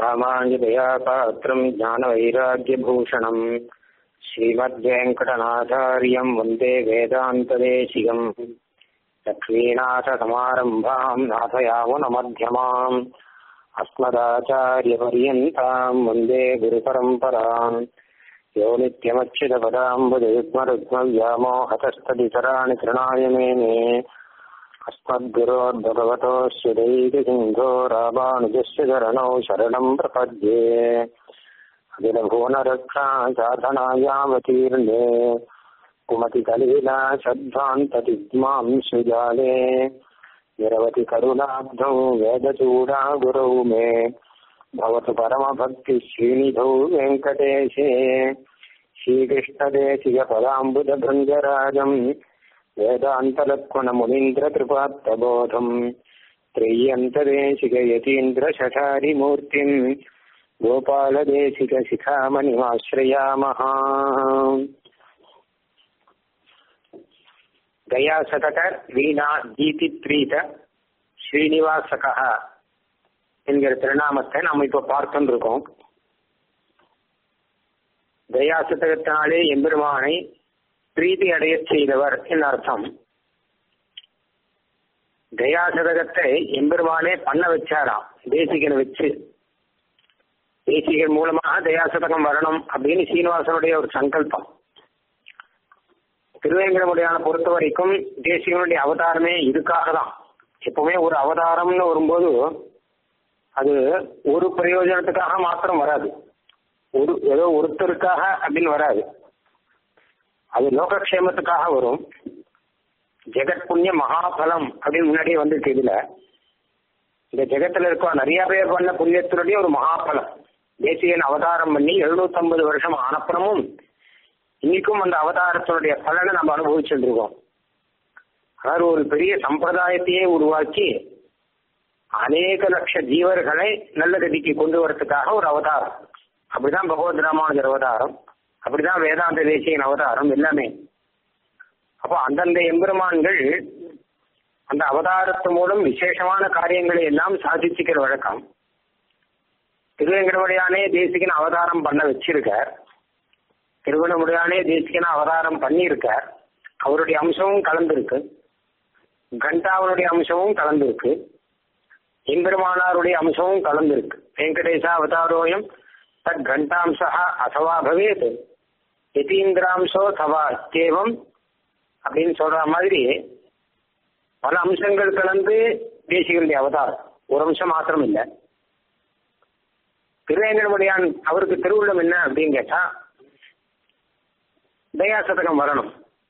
ராமாஞ்சதயா பாத்திரம் ஞானவைராக்கியபூஷணம் ஸ்ரீமத்வேங்கடநாதாரியம் வந்தே வேதாந்ததேசிகம் லக்ஷ்மீநாथसमारम्भाम् नाथयामुनमध्यमाम् अस्मदाचार्यपर्यन्ताम् वन्दे गुरुपरम्पराम् यो नित्यमच्युतपदाम्बुजयुग्मरुग्मव्यामोहतस्तदितराणि तृणाय मेने अस्मद्गुरोर्भगवतोऽस्य दैकसिन्धो रामानुजस्य चरणौ शरणम् प्रपद्ये अखिलभुवनरक्षा साधनायावतीर्णे कुमतिकलीला सद्भान्ततिग्मां सुजाले निरवति करुणाब्धौ वेदचूडा गुरौ मे भवतु परमभक्तिश्रीनिधौ वेङ्कटेशे श्रीकृष्णदेशिकपदाम्बुजभृङ्गराजम् वेदान्तलक्ष्मणमुनीन्द्रकृपात्तबोधम् त्रय्यन्तदेशिकयतीन्द्रशठारिमूर्तिम् गोपालदेशिकशिखामणिमाश्रयामः கயாசதக வீணா கீதி பிரீத ஸ்ரீனிவாசகா என்கிற திருநாமத்தை நாம் இப்ப பார்த்துட்டு இருக்கோம் கயாசதகத்தினாலே எம்பெருமானை பிரீதி அடைய செய்தவர் என் அர்த்தம் கயாசதகத்தை எம்பெருமானே பண்ண வச்சாராம் தேசிகனை வச்சு தேசிகன் மூலமாக தயாசதகம் வரணும் அப்படின்னு சீனிவாசனுடைய ஒரு சங்கல்பம் திருவேங்கடமுடியான பொறுத்த வரைக்கும் தேசிகனுடைய அவதாரமே இதுக்காக தான் எப்பவுமே ஒரு அவதாரம்னு வரும்போது அது ஒரு பிரயோஜனத்துக்காக மாத்திரம் வராது ஒரு ஏதோ ஒருத்தருக்காக அப்படின்னு வராது அது லோகக்ஷேமத்துக்காக வரும் ஜெகத் புண்ணிய மகாபலம் அப்படின்னு முன்னாடியே வந்துருக்கு இதுல இந்த ஜெகத்துல இருக்க நிறைய பேர் பண்ண புண்ணியத்தினுடைய ஒரு மகாபலம் தேசியன் அவதாரம் பண்ணி எழுநூத்தி ஐம்பது வருஷம் ஆனப்புறமும் இன்னைக்கும் அந்த அவதாரத்தினுடைய பலனை நம்ம அனுபவிச்சுட்டு இருக்கோம் அதாவது ஒரு பெரிய சம்பிரதாயத்தையே உருவாக்கி அநேக லட்ச ஜீவர்களை நல்ல கதிக்கு கொண்டு வரதுக்காக ஒரு அவதாரம் அப்படிதான் பகவத் ராமானுஜர் அவதாரம் அப்படிதான் வேதாந்த தேசியன் அவதாரம் எல்லாமே அப்போ அந்தந்த எம்பெருமான்கள் அந்த அவதாரத்து மூலம் விசேஷமான காரியங்களை எல்லாம் சாதிச்சுக்கிற வழக்கம் திருவேங்கடமுடையானே தேசிகன் அவதாரம் பண்ண வச்சிருக்கார் திருவண்ணமுடியானே தேசிகன அவதாரம் பண்ணியிருக்கார் அவருடைய அம்சமும் கலந்துருக்கு கண்டாவனுடைய அம்சமும் கலந்துருக்கு எம்பெருமானாருடைய அம்சமும் கலந்துருக்கு வெங்கடேச அவதாரோயம் தத் கண்டாம்சா அசவா பவேத் யதீந்திராம்சோ சவா தேவம் அப்படின்னு சொல்ற மாதிரி பல அம்சங்கள் கலந்து தேசிகனுடைய அவதாரம் ஒரு அம்சம் மாத்திரம் இல்லை திருவேங்கடமுடியான் அவருக்கு திருவுள்ளம் என்ன அப்படின்னு கேட்டா தயாசதகம் வரணும்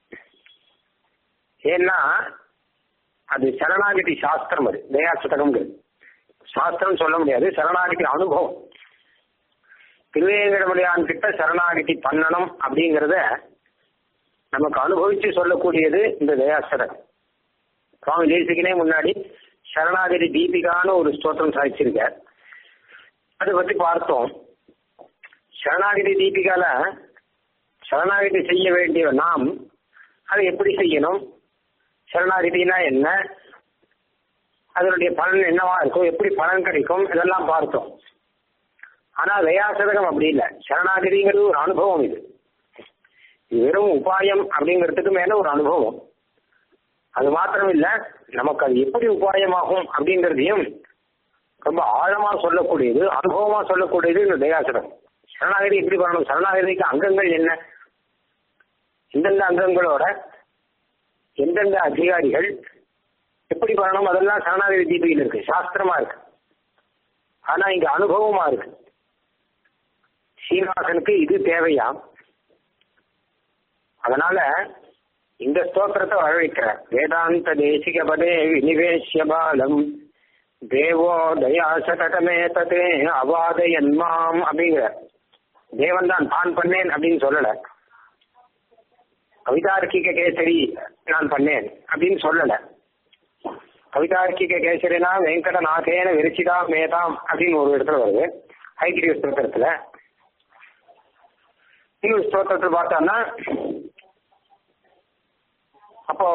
ஏன்னா அது சரணாகதி சாஸ்திரம் அது தயாசதகம்ங்கிறது சாஸ்திரம் சொல்ல முடியாது சரணாகதி அனுபவம் திருவேங்கடமுடியான் கிட்ட சரணாகதி பண்ணணும் அப்படிங்கிறத நமக்கு அனுபவிச்சு சொல்லக்கூடியது இந்த தயாசதகம் சுவாமி தேசிகனே முன்னாடி சரணாகதி தீபிகான்னு ஒரு ஸ்தோத்திரம் சாதிச்சிருக்கார் அதை பத்தி பார்த்தோம் சரணாகதி தீபிகால சரணாகதி செய்ய வேண்டிய நாம் அதை எப்படி செய்யணும் சரணாகதினா என்ன அதனுடைய பலன் என்னவா இருக்கும் எப்படி பலன் கிடைக்கும் இதெல்லாம் பார்த்தோம் ஆனா தயாசதகம் அப்படி இல்லை சரணாகதிங்கிறது ஒரு அனுபவம் இது இது வெறும் உபாயம் அப்படிங்கிறதுக்கு மேல ஒரு அனுபவம் அது மாத்திரம் இல்ல நமக்கு அது எப்படி உபாயமாகும் அப்படிங்கிறதையும் ரொம்ப ஆழமா சொல்லக்கூடியது அனுபவமா சொல்லக்கூடியது இந்த தயாசதகம் சரணாகதி எப்படி பண்ணணும் சரணாகதிக்கு அங்கங்கள் என்ன எந்தெந்த அங்கங்களோட எந்தெந்த அதிகாரிகள் எப்படி பண்ணணும் அதெல்லாம் சரணாகதி தீபியில் இருக்கு சாஸ்திரமா இருக்கு ஆனா இங்க அனுபவமா இருக்கு சீனிவாசனுக்கு இது தேவையா அதனால இந்த ஸ்தோத்திரத்தை வரவேற்கிறார் வேதாந்த தேசிக பதே வினிவேஷ்ய பாலம் தேவோ தயாசதகமே ததே அவாதயன்மாம் அப்படிங்கிறார் தேவன் தான் தான் பண்ணேன் அப்படின்னு சொல்லல கவிதார்க்கிக கேசரி நான் பண்ணேன் அப்படின்னு சொல்லல கவிதார்க்கிக கேசரினா வெங்கடநாதேன விரிச்சிதா மேதாம் அப்படின்னு ஒரு இடத்துல வருது ஐக்கிரிய ஸ்தோத்திரத்துல இன்னொரு ஸ்தோத்திரத்தில் பார்த்தோம்னா அப்போ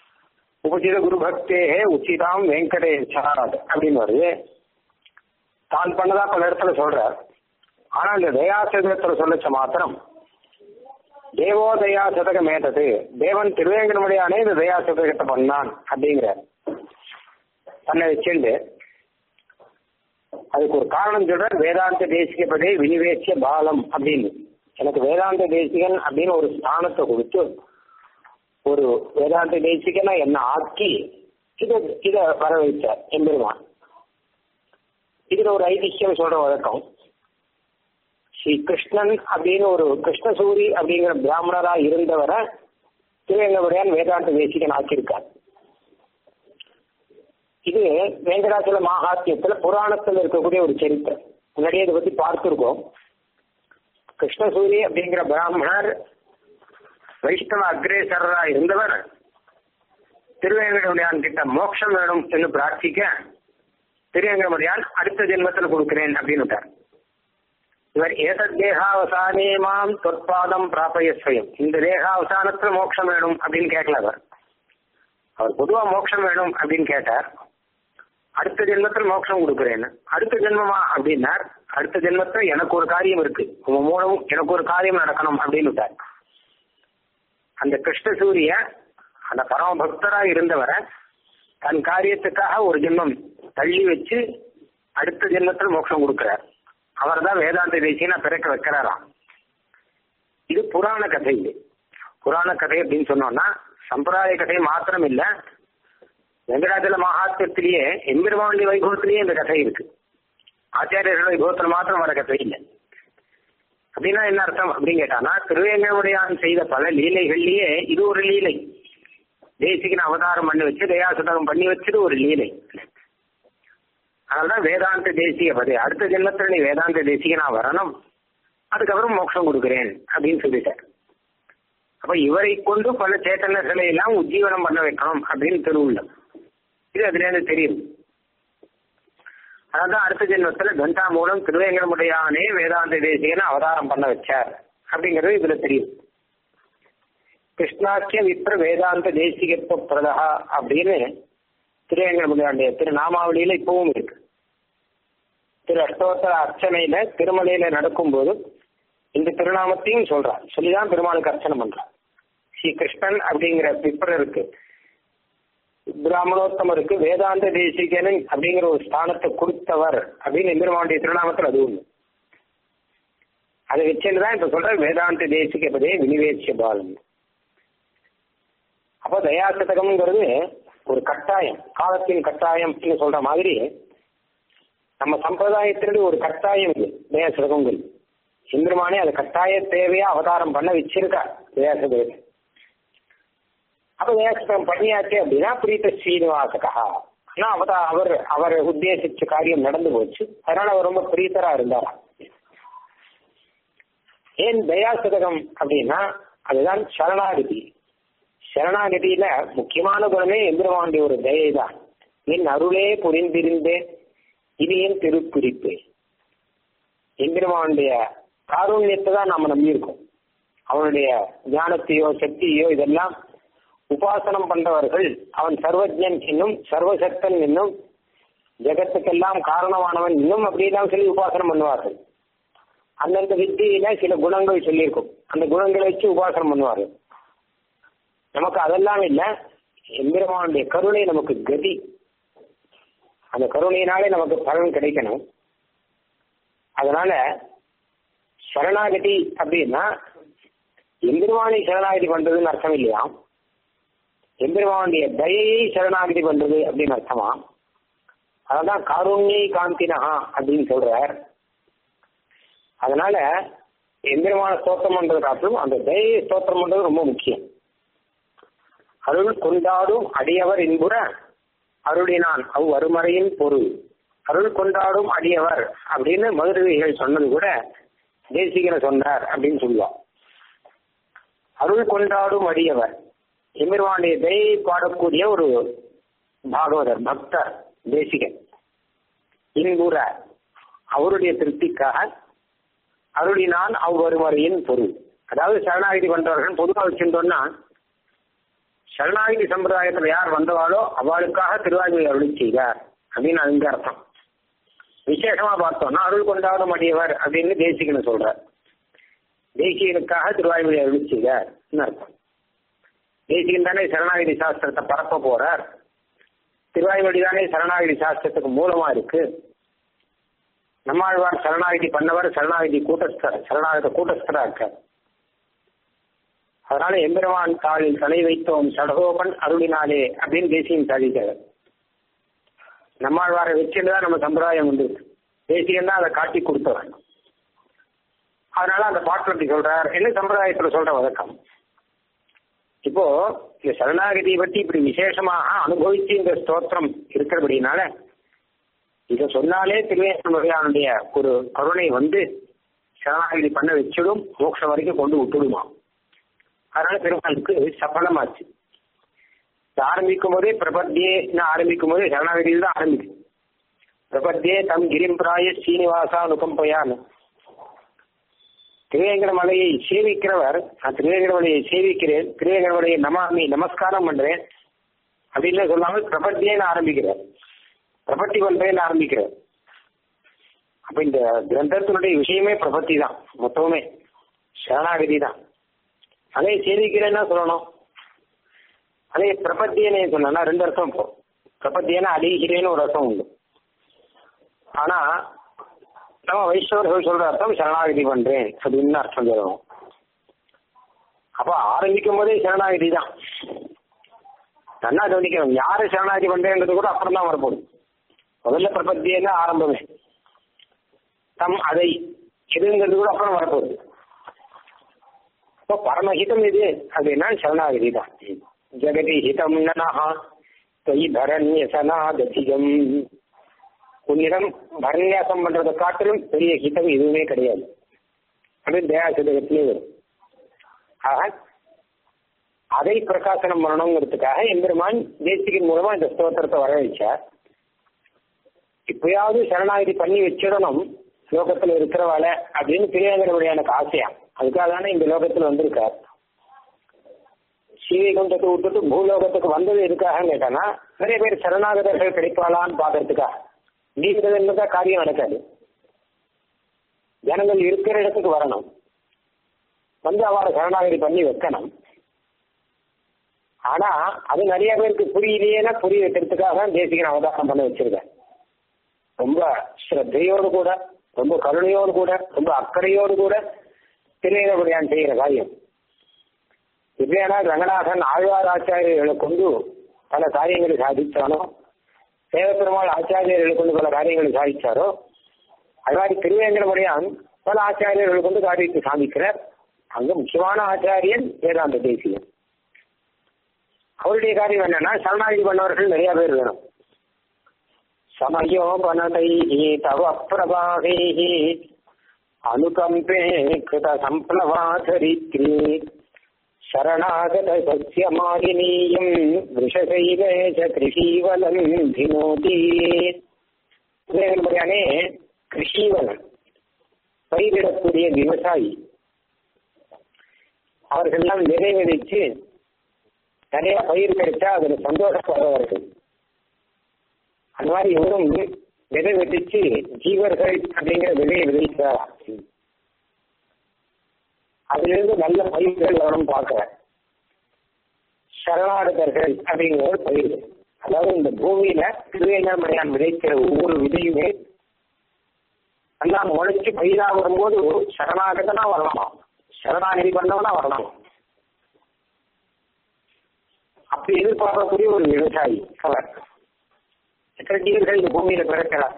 உபஜித குரு பக்தே உச்சிதாம் வெங்கடேஷாத் அப்படின்னு வருது தான் பண்ணதா பல இடத்துல சொல்றார் ஆனா இந்த தயாசதகத்துல சொல்லச்ச மாத்திரம் தேவோ தயா சதகம் ஏதது தேவன் திருவேங்கடமுடியானே இந்த தயா சதகத்தை பண்ணான் அப்படிங்கிறார் தன்னை வச்சுண்டு அதுக்கு ஒரு காரணம் சொல்ற வேதாந்த தேசிகப்பதே வினிவேசிய பாலம் அப்படின்னு எனக்கு வேதாந்த தேசிகன் அப்படின்னு ஒரு ஸ்தானத்தை கொடுத்து ஒரு வேதாந்த தேசிகனை என்ன ஆக்கி இத இத வர வைத்தார் எம்பெருமான் இதுல ஒரு ஐதிஹ்யம் சொல்ற வழக்கம் ஸ்ரீ கிருஷ்ணன் அப்படின்னு ஒரு கிருஷ்ணசூரி அப்படிங்கிற பிராமணரா இருந்தவரை திருவேங்கவுடையான் வேதாந்த தேசிகன் ஆக்கியிருக்கார் இது வேங்கடாச்சல மகாத்மியத்துல புராணத்துல இருக்கக்கூடிய ஒரு சரித்திரம் முன்னாடியே இதை பத்தி பார்த்திருக்கோம் கிருஷ்ணசூரி அப்படிங்கிற பிராமணர் வைஷ்ணவ அக்ரேசரா இருந்தவர் திருவேங்கடமுடியான் கிட்ட மோட்சம் வேணும் என்று பிரார்த்திக்க திருவேங்கடமுடியான் அடுத்த ஜென்மத்தில் கொடுக்கிறேன் அப்படின்னு விட்டார் இவர் ஏதத் தேகாவசானே மாம் தொற்பாதம் பிராபய ஸ்வயம் இந்த தேகாவசானத்துல மோட்சம் வேணும் அப்படின்னு கேட்கல அவர் அவர் பொதுவா மோட்சம் வேணும் அப்படின்னு கேட்டார் அடுத்த ஜென்மத்தில் மோட்சம் கொடுக்குறேன்னு அடுத்த ஜென்மமா அப்படின்னார் அடுத்த ஜென்மத்துல எனக்கு ஒரு காரியம் இருக்கு உங்க மூலம் எனக்கு ஒரு காரியம் நடக்கணும் அப்படின்னு விட்டார் அந்த கிருஷ்ணசூரிய அந்த பரம பக்தரா இருந்தவரை தன் காரியத்துக்காக ஒரு ஜென்மம் தள்ளி வச்சு அடுத்த ஜென்மத்தில் மோட்சம் கொடுக்கிறார் அவர் தான் வேதாந்த தேசியனா பிறக்க வைக்கிறாராம் இது புராண கதை இது புராண கதை அப்படின்னு சொன்னோம்னா சம்பிரதாய கதை மாத்திரம் இல்ல வெங்கடாச்சல மகாத்மத்திலேயே எம்பெருமாண்டி வைபவத்திலேயே இந்த கதை இருக்கு ஆச்சாரியர்கள் வைபவத்தில் மாத்திரம் வர கதை இல்லை அப்படின்னா என்ன அர்த்தம் அப்படின்னு கேட்டானா திருவேங்கவுடையான் செய்த பல லீலைகள்லயே இது ஒரு லீலை தேசிகன் அவதாரம் பண்ணி வச்சு தயாசதகம் பண்ணி வச்சது ஒரு லீலை அதனால்தான் வேதாந்த தேசிய பதவி அடுத்த ஜென்மத்தில் நீ வேதாந்த தேசிகனா வரணும் அதுக்கப்புறம் மோட்சம் கொடுக்குறேன் அப்படின்னு சொல்லிட்டார் அப்ப இவரை கொண்டு பல சேத்தனர்களை எல்லாம் உஜ்ஜீவனம் பண்ண வைக்கணும் அப்படின்னு திருவுள்ளம் இது அதுல இருந்து தெரியும் அதான் அடுத்த ஜென்மத்துல கந்தா மூலம் திருவேங்கடமுடையானே வேதாந்த தேசிகனை அவதாரம் பண்ண வச்சார் அப்படிங்கிறது இதுல தெரியும் கிருஷ்ணாக்கிய விப்ர வேதாந்த தேசிகத்துவ பிரதா அப்படின்னு திருவேங்கடமுடையாண்டிய திருநாமாவளியில இப்பவும் இருக்கு திரு அஷ்டோத்தர அர்ச்சனையில திருமலையில நடக்கும்போது இந்த திருநாமத்தையும் சொல்றார் சொல்லிதான் பெருமாளுக்கு அர்ச்சனை பண்றார் ஸ்ரீ கிருஷ்ணன் அப்படிங்கிற விப்ரருக்கு பிராமணோத்தமருக்கு வேதாந்த தேசிகனன் அப்படிங்கிற ஒரு ஸ்தானத்தை கொடுத்தவர் அப்படின்னு எம்பெருமானுடைய திருநாமத்தில் அது ஒண்ணு அதை வச்சுதான் இப்ப சொல்ற வேதாந்த தேசிகபதே வினிவேசிய பாலம் அப்போ தயாசதகம்ங்கிறது ஒரு கட்டாயம் காலத்தின் கட்டாயம் சொல்ற மாதிரி நம்ம சம்பிரதாயத்தினுடைய ஒரு கட்டாயம் இது தயாசதகங்கள் எம்பெருமானே அது கட்டாய தேவையா அவதாரம் பண்ண வச்சிருக்கார் தயாசதகத்தை அப்ப தயாசதகம் பண்ணியாச்சு அப்படின்னா பிரீத்த ஸ்ரீனிவாசகா ஆனா அவதா அவர் அவர் உத்தேசிச்ச காரியம் நடந்து போச்சு அதனால அவர் ரொம்ப பிரீத்தரா இருந்தாரா ஏன் தயாசதகம் அப்படின்னா அதுதான் சரணாகதி சரணாகதியில முக்கியமான குணமே எம்பெருமானுடைய ஒரு தயை தான் என் அருளே புரிந்திருந்தேன் இது என் திருக்குறிப்பு எம்பெருமானுடைய காருண்யத்தை தான் நாம நம்பியிருக்கோம் அவனுடைய ஞானத்தையோ சக்தியோ இதெல்லாம் உபாசனம் பண்றவர்கள் அவன் சர்வஜன் என்னும் சர்வசக்தன் என்னும் ஜெகத்துக்கெல்லாம் காரணமானவன் இன்னும் அப்படிலாம் சொல்லி உபாசனம் பண்ணுவார்கள் அந்தந்த வித்தியில சில குணங்கள் சொல்லியிருக்கும் அந்த குணங்களை வச்சு உபாசனம் பண்ணுவார்கள் நமக்கு அதெல்லாம் இல்லை எம்பெருமானுடைய கருணை நமக்கு கதி அந்த கருணையினாலே நமக்கு பலன் கிடைக்கணும் அதனால சரணாகதி அப்படின்னா எம்பெருமானை சரணாகதி பண்றதுன்னு அர்த்தம் இல்லையா எம்பெருமானுடைய தயையை சரணாகதி பண்றது அப்படின்னு அர்த்தமா அதான் காருண்யை காந்தினஹா அப்படின்னு சொல்றார் அதனால எம்பெருமான ஸ்தோத்திரம் பண்றது காட்டிலும் அந்த தயையை ஸ்தோத்திரம் பண்றது ரொம்ப முக்கியம் அருள் கொண்டாடும் அடியவர் இன்புற அருளினான் அவ் அருமறையின் பொருள் அருள் கொண்டாடும் அடியவர் அப்படின்னு மதுரவிகள் சொன்னது கூட தேசிகனை சொன்னார் அப்படின்னு சொல்லுவான் அருள் கொண்டாடும் அடியவர் எம்பெருமானுடைய தயை பாடக்கூடிய ஒரு பாகவதர் பக்தர் தேசிகன் இன்புற அவருடைய திருப்திக்காக அருளினான் அவ்வருமறையின் பொருள் அதாவது சரணாகிதி பண்றவர்கள் பொதுவாக வச்சிருந்தோம்னா சரணாகிதி சம்பிரதாயத்துல யார் வந்தவாளோ அவளுக்காக திருவாதிரை அருளி செய்தார் அப்படின்னு அதுங்க அர்த்தம் விசேஷமா பார்த்தோம்னா அருள் கொண்டாட மடியவர் அப்படின்னு தேசிகன்னு சொல்றார் தேசிகனுக்காக திருவாய்மொழி அருள் செய்தார் அர்த்தம் தேசிகன் தானே சரணாகிரி சாஸ்திரத்தை பரப்ப போறார் திருவாய்மொழி தானே சரணாகிரி சாஸ்திரத்துக்கு மூலமா இருக்கு நம்மாழ்வார் சரணாகிதி பண்ணவர் சரணாகிதி கூட்டஸ்தர் சரணாகத கூட்டஸ்தரா இருக்கார் அதனால எம்பெருமான் தாளில் தலை வைத்தோம் சடகோபன் அருளினாலே அப்படின்னு தேசியம் சாதிக்கிறார் நம்மாழ்வாரை வச்சுதான் நம்ம சம்பிரதாயம் வந்து தேசியம் தான் அதை காட்டி கொடுத்தவன் அதனால அந்த பாட்டு அப்படி சொல்றார் என்ன சம்பிரதாயத்துல சொல்ற வழக்கம் இப்போ இந்த சரணாகதியை பற்றி இப்படி விசேஷமாக அனுபவிச்சு இந்த ஸ்தோத்திரம் இருக்கிறபடினால இதை சொன்னாலே திருவேசனுடைய ஒரு கருணை வந்து சரணாகதி பண்ண வச்சிடும் மோட்சம் வரைக்கும் கொண்டு விட்டுடுமா அதனால பெருமாளுக்கு சஃலமாச்சு ஆரம்பிக்கும் போதே பிரபத்தியே ஆரம்பிக்கும் போதே சரணாகதியில் தான் ஆரம்பிக்கும் பிரபத்தியே தம் கிரிம்பிராய சீனிவாசா நுகம்பயான்னு திருவேங்கட மலையை சேவிக்கிறவர் நான் திருவேங்கட மலையை சேவிக்கிறேன் திருவேங்கட மலையை நமாமி நமஸ்காரம் பண்றேன் அப்படின்னு சொல்லாமல் பிரபத்தியேன்னு ஆரம்பிக்கிறார் பிரபத்தி பண்றேன்னு ஆரம்பிக்கிறார் அப்ப இந்த கிரந்தத்தினுடைய விஷயமே பிரபத்தி தான் மொத்தமே சரணாகதி தான் அதை சேவிக்கிறேன்னா சொல்லணும் அதே பிரபத்தியனே சொன்னா ரெண்டு அர்த்தம் இப்போ பிரபத்தியனா அடிகிறேன்னு ஒரு அர்த்தம் உண்டு ஆனா நம்ம வைஷ்ணவர்கள் சொல்ற அர்த்தம் சரணாகதி பண்றேன் அப்படின்னு அர்த்தம் சொல்லணும் அப்ப ஆரம்பிக்கும் போதே சரணாகதி தான் நல்லா கவனிக்கணும் யாரு சரணாகதி பண்றேங்கிறது கூட அப்புறம் தான் வரப்போகுது முதல்ல பிரபத்தியே தான் ஆரம்பமே தம் அதை எதுங்கிறது கூட அப்புறம் வரப்போகுது இப்போ பரமஹிதம் இது அப்படின்னா சரணாகதி தான் ஜெகதி ஹிதம் நனஹா தொய் பரண்ய சனாததிகம் உன்னிடம் பரநியாசம் பண்றதை காட்டிலும் பெரிய ஹிதம் எதுவுமே கிடையாது அப்படின்னு தயாசிதகத்திலே வரும் ஆக அதை பிரகாசனம் பண்ணணுங்கிறதுக்காக எம்பெருமான் தேசிகன் மூலமா இந்த ஸ்தோத்திரத்தை வர வச்சார் இப்பயாவது சரணாகதி பண்ணி வச்சிடணும் லோகத்துல இருக்கிறவாள அப்படின்னு பிரியாங்கரவுடைய எனக்கு ஆசையா அதுக்காக தானே இந்த லோகத்துல வந்திருக்கார் ஸ்ரீவைகுண்டத்தை விட்டுட்டு பூலோகத்துக்கு வந்தது எதுக்காக கேட்டானா நிறைய பேர் சரணாகதர்கள் கிடைப்பாளான்னு பாக்குறதுக்காக நீங்கிறது என்னதான் காரியம் நடக்காது ஜனங்கள் இருக்கிற இடத்துக்கு வரணும் வந்து அவரை சரணாகதி பண்ணி வைக்கணும் ஆனா அது நிறைய பேருக்கு புரியலையேன்னா புரிய வைக்கிறதுக்காக தான் தேசிகன் அவதாரம் பண்ண வச்சிருக்கேன் ரொம்ப ஸ்ரத்தையோடு கூட ரொம்ப கருணையோடு கூட ரொம்ப அக்கறையோடு கூட திருநீரபடியான் செய்கிற காரியம் இப்படியானா ரங்கநாதன் ஆழ்வார் ஆச்சாரியர்களை கொண்டு பல காரியங்களை சாதித்தானோ சேவப்பெருமாள் ஆச்சாரியர்களை கொண்டு பல காரியங்களை சாதிச்சாரோ அது மாதிரி திருவேங்கடமுடையான் பல ஆச்சாரியர்களை கொண்டு காரியத்தை சாதிக்கிறார் அங்க முக்கியமான ஆச்சாரியன் வேதாந்த தேசியன் அவருடைய காரியம் என்னன்னா சரணாகதி பண்ணவர்கள் நிறைய பேர் வேணும் சமயோபனதை தவ பிரபாகை அனுகம்பே கிருத சம்ப்ளவாதரித்ரி சரணாகத சசிய மாலினீயம் விஷசைவேஷ கிருஷீவலம் தினோதி முறையானே கிருஷீவலன் பயிரிடக்கூடிய விவசாயி அவர்கள்லாம் விதை விதைச்சு நிறைய பயிர் கிடைச்சா அதுல சந்தோஷப்படுறவர்கள் அந்த மாதிரி இவரும் விதை விதைச்சு ஜீவர்கள் அப்படிங்கிற விதையை விதைக்கிறார் அதிலிருந்து நல்ல பயிர்கள் வரணும் பார்க்கிறேன் சரணாகதர்கள் அப்படிங்கிற ஒரு பயிர் அதாவது இந்த பூமியில திருவேங்கமலையான் விதைக்கிற ஒவ்வொரு விதையுமே எல்லாம் முளைச்சு பயிரா வரும்போது சரணாகதனா வரலாமா சரணாகதி பண்ணவனா வரலாம் அப்படி எதிர்பார்க்கக்கூடிய ஒரு விவசாயி அவர் எத்தனை ஜீவர்கள் இந்த பூமியில பிறக்கிறார்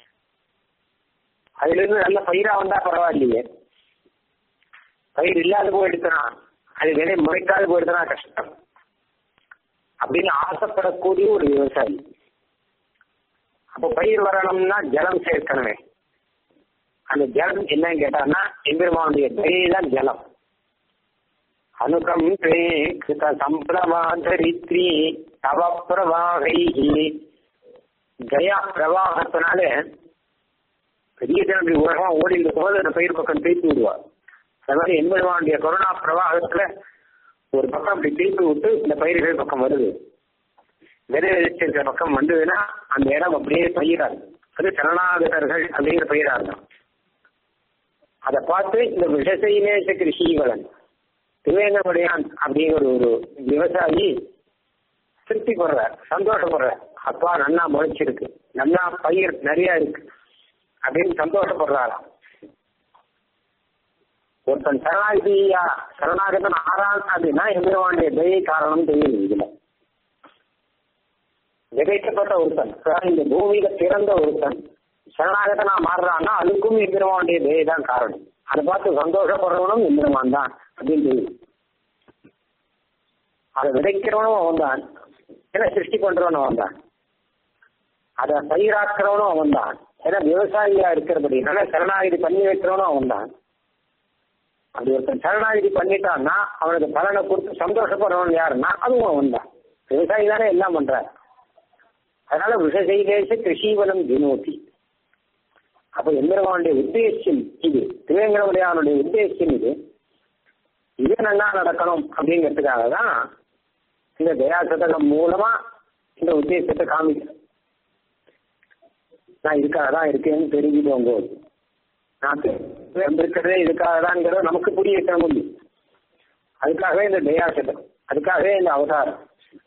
அதுல இருந்து நல்ல பயிரா வந்தா பரவாயில்லையே பயிர் இல்லாத போயிடுச்சுனா அது விலை முளைக்காத போயிடுச்சுனா கஷ்டம் அப்படின்னு ஆசைப்படக்கூடிய ஒரு விவசாயி அப்போ பயிர் வரணும்னா ஜலம் சேர்க்கணுமே அந்த ஜலம் என்னன்னு கேட்டான்னா எம்பெருமானுடைய தயை தான் ஜலம் அனுகம்பே கிருத சம்பிரவாதரித்ரி தவ பிரவாகை தயா பிரவாகத்தினால பெரிய ஜனம் உலகம் ஓடி இருக்கும் போது அந்த பயிர் பக்கம் திருப்பி விடுவார் அது மாதிரி எம்பெருமானுடைய கொரோனா பிரவாகத்துல ஒரு பக்கம் அப்படி திருப்பி விட்டு இந்த பயிர்கள் பக்கம் வருது விதை விதைச்சிருக்கிற பக்கம் வந்ததுன்னா அந்த இடம் அப்படியே பயிராது அது சரணாகதர்கள் அப்படிங்கிற பெயரா இருந்தான் அதை பார்த்து இந்த விஷசைலேச கிருஷிவலன் திருவேங்கமுடையான் அப்படிங்கிற ஒரு விவசாயி திருப்தி படுறார் சந்தோஷப்படுறார் அப்பா நல்லா முளைச்சிருக்கு நல்லா பயிர் நிறைய இருக்கு அப்படின்னு சந்தோஷப்படுறாராம் ஒருத்தன் சரணாகதியா சரணாகதன் ஆறான் அப்படின்னா எம்பெருமானுடைய தயை காரணம் தெரியுது இதுல விதைக்கப்பட்ட ஒருத்தன் அதாவது இந்த பூமியில பிறந்த ஒருத்தன் சரணாகதனா மாறுறான்னா அதுக்கும் எம்பெருமானுடைய தயை தான் காரணம் அதை பார்த்து சந்தோஷப்படுறவனும் எம்பெருமான் தான் அப்படின்னு தெரியுது அதை விதைக்கிறவனும் அவன் தான் ஏன்னா சிருஷ்டி பண்றவனும் அவன் தான் அதை பயிராக்குறவனும் அவன் தான் ஏன்னா விவசாயியா இருக்கிறபடினால சரணாகதி பண்ணி வைக்கிறவனும் அவன் தான் அப்படி ஒருத்தன் சரணாகதி பண்ணிட்டான்னா அவனுக்கு பலனை கொடுத்து சந்தோஷப்படுறவன் யாருன்னா அதுவும் அவன் தான் விவசாயி தானே எல்லாம் பண்றார் அதனால விஷசைலேச கிருஷிவலம் வினோதி அப்ப எம்பெருமானுடைய உத்தேசம் இது திருவேங்கடமுடையானுடைய உத்தேசம் இது இது நல்லா நடக்கணும் அப்படிங்கிறதுக்காக தான் இந்த தயாசதகம் மூலமா இந்த உத்தேசத்தை காமிக்கிறேன் நான் இதுக்காக தான் இருக்கேன்னு தெரிஞ்சுட்டு போது நான் வந்திருக்கிறதே இதுக்காக தான்ங்கிறத நமக்கு புரிய வைக்க முடியும் அதுக்காகவே இந்த தயாசதம் அதுக்காகவே இந்த அவதாரம்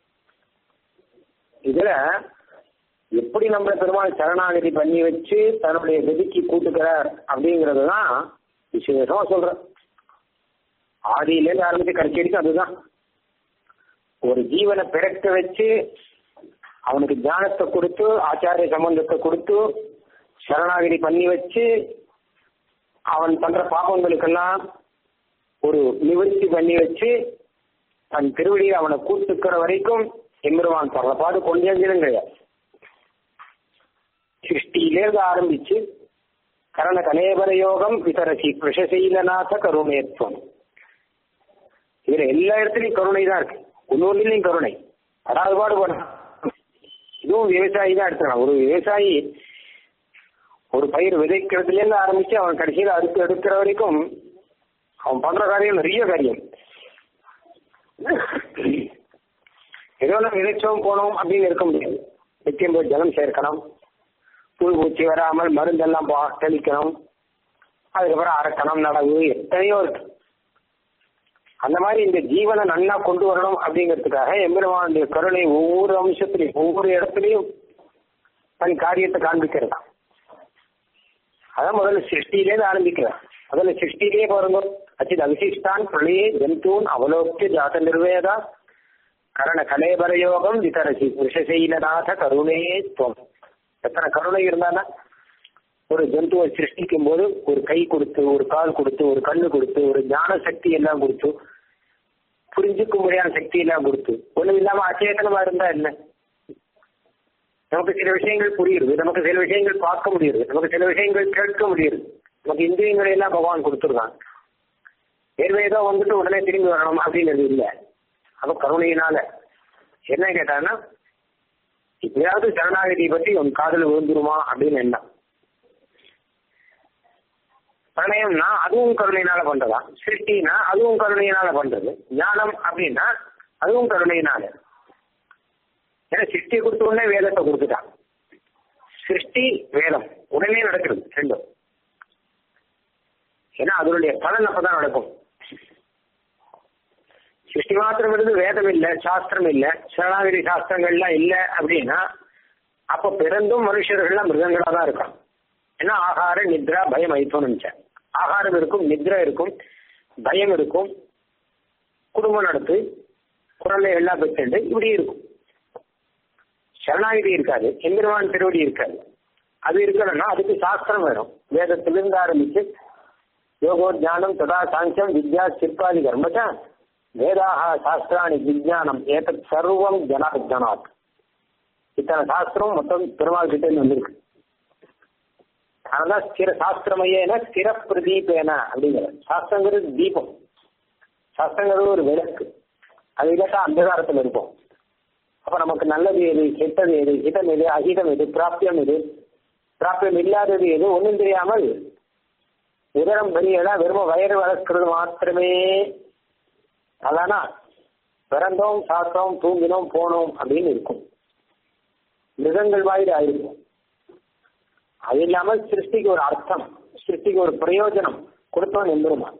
இதுல எப்படி நம்ம பெருமாள் சரணாகதி பண்ணி வச்சு தன்னுடைய கதிக்கு கூட்டுக்கிறார் அப்படிங்கிறது தான் விசேஷமா சொல்றேன் ஆதியிலேருந்து ஆரம்பிச்சு கடைசி வரைக்கும் அதுதான் ஒரு ஜீவனை பிறக்க வச்சு அவனுக்கு ஞானத்தை கொடுத்து ஆச்சாரிய சம்பந்தத்தை கொடுத்து சரணாகதி பண்ணி வச்சு அவன் பண்ற பாபங்களுக்கெல்லாம் ஒரு நிவர்த்தி பண்ணி வச்சு தன் திருவடியை அவனை கூட்டுக்கிற வரைக்கும் எம்பெருமான் படுற பாடு கொஞ்சம் கிடையாது சிருஷ்டியிலேருந்து ஆரம்பிச்சு கரண கலேபர யோகம் விதரசி பிரசசீலநாத கருணேத்வம் இதுல எல்லா இடத்துலயும் கருணை தான் இருக்கு ஒன்னொன்னுலயும் கருணை அதாவது பாடுபட இதுவும் விவசாயி தான் எடுத்துக்கலாம் ஒரு விவசாயி ஒரு பயிர் விதைக்கிறதுல இருந்து ஆரம்பிச்சு அவன் கடைசியில் அறுத்து எடுக்கிற வரைக்கும் அவன் பண்ற காரியம் நிறைய காரியம் ஏதோ நம்ம விதைச்சோம் போனோம் அப்படின்னு இருக்க முடியாது நித்தியம் போய் ஜலம் சேர்க்கணும் புழு பூச்சி வராமல் மருந்தெல்லாம் பா- தெளிக்கணும் அதுக்கப்புறம் அரைக்கணும் நடவு எத்தனையோ இருக்கு அந்த மாதிரி இந்த ஜீவனை நன்னா கொண்டு வரணும் அப்படிங்கிறதுக்காக எம்பெருமானுடைய கருணை ஒவ்வொரு அம்சத்திலையும் ஒவ்வொரு இடத்துலையும் தன் காரியத்தை காண்பிக்கிறதா அதான் முதல்ல சிருஷ்டியிலேருந்து ஆரம்பிக்கிறார் முதல்ல சிருஷ்டியிலே பாருங்க அச்சித் அவிசிஷ்டான் பிரளயே ஜந்தூன் அவலோக்கிய ஜாத நிர்வேதா கரண கலேபர யோகம் விதரசி விஷசைலநாத கருணே துவம் எத்தனை கருணை இருந்தானா ஒரு ஜந்துவை சிருஷ்டிக்கும் போது ஒரு கை கொடுத்து ஒரு கால் கொடுத்து ஒரு கண்ணு கொடுத்து ஒரு ஞான சக்தி எல்லாம் கொடுத்து புரிஞ்சுக்கும்படியான சக்தி எல்லாம் கொடுத்து ஒண்ணும் இல்லாம அச்சேதனமா இருந்தா என்ன நமக்கு சில விஷயங்கள் புரியுது நமக்கு சில விஷயங்கள் பார்க்க முடியுது நமக்கு சில விஷயங்கள் கேட்க முடியுது நமக்கு இந்திரியங்களை எல்லாம் பகவான் கொடுத்துருக்கான் வேறு ஏதோ வந்துட்டு உடனே திரும்பி வரணும் அப்படிங்கிறது இல்லை அப்ப கருணையினால என்ன கேட்டான்னா இப்பயாவது சரணாகதி பற்றி உன் காதல் விழுந்துருமா அப்படின்னு எண்ணம் பிரணயம்னா அதுவும் கருணையினால பண்றதா சிருஷ்டினா அதுவும் கருணையினால பண்றது ஞானம் அப்படின்னா அதுவும் கருணையினால ஏன்னா சிருஷ்டி கொடுத்த உடனே வேதத்தை கொடுத்துட்டான் சிருஷ்டி வேதம் உடனே நடக்கிறது ரெண்டும் ஏன்னா அதனுடைய பலன் அப்பதான் நடக்கும் சிருஷ்டி மாத்திரம் இருந்து வேதம் இல்ல சாஸ்திரம் இல்ல சரணாகிரி சாஸ்திரங்கள்லாம் இல்ல அப்படின்னா அப்ப பிறந்தும் மனுஷர்கள்லாம் மிருகங்களா தான் இருக்கான் ஏன்னா ஆகார நித்ரா பயம் ஐத்தோன்னு ஆகாரம் இருக்கும் நித்ரா இருக்கும் பயம் இருக்கும் குடும்பம் நடத்து குழந்தை எல்லாம் பெற்று இப்படி இருக்கும் சரணாகிதி இருக்காது எம்பெருமான் திருவடி இருக்காது அது இருக்கணும்னா அதுக்கு சாஸ்திரம் வேணும் வேதத்திலிருந்து ஆரம்பிச்சு யோகோ ஞானம் ததா சாங்கியம் வித்யா சிற்பாதி கர்மச்ச வேதாக சாஸ்திராணி விஜயானம் ஏதத் சர்வம் ஜனாத் இத்தனை சாஸ்திரம் மொத்தம் பெருமாள் கிட்ட இருந்து வந்திருக்கு அதனால ஸ்திர சாஸ்திரமையேன ஸ்திர பிரதீபேன அப்படிங்கிற சாஸ்திரங்கிறது தீபம் சாஸ்திரங்கிறது ஒரு விளக்கு அது இல்லாட்டா அந்தகாரத்தில் இருப்போம் அப்ப நமக்கு நல்லது எது கெட்டது எது ஹிதம் எது அஹிதம் எது பிராப்தியம் எது பிராப்தியம் இல்லாதது எது ஒன்றும் தெரியாமல் உதரம் பெரியதா வெறும் வயிறு வளர்க்கிறது மாத்திரமே அதானா பிறந்தோம் சாப்பிட்டோம் தூங்கினோம் போனோம் அப்படின்னு இருக்கும் மிருகங்கள் வாயில் ஆயிருக்கும் அது இல்லாம சிருஷ்டிக்கு ஒரு அர்த்தம் சிருஷ்டிக்கு ஒரு பிரயோஜனம் கொடுத்தவன் எம்பெருமான்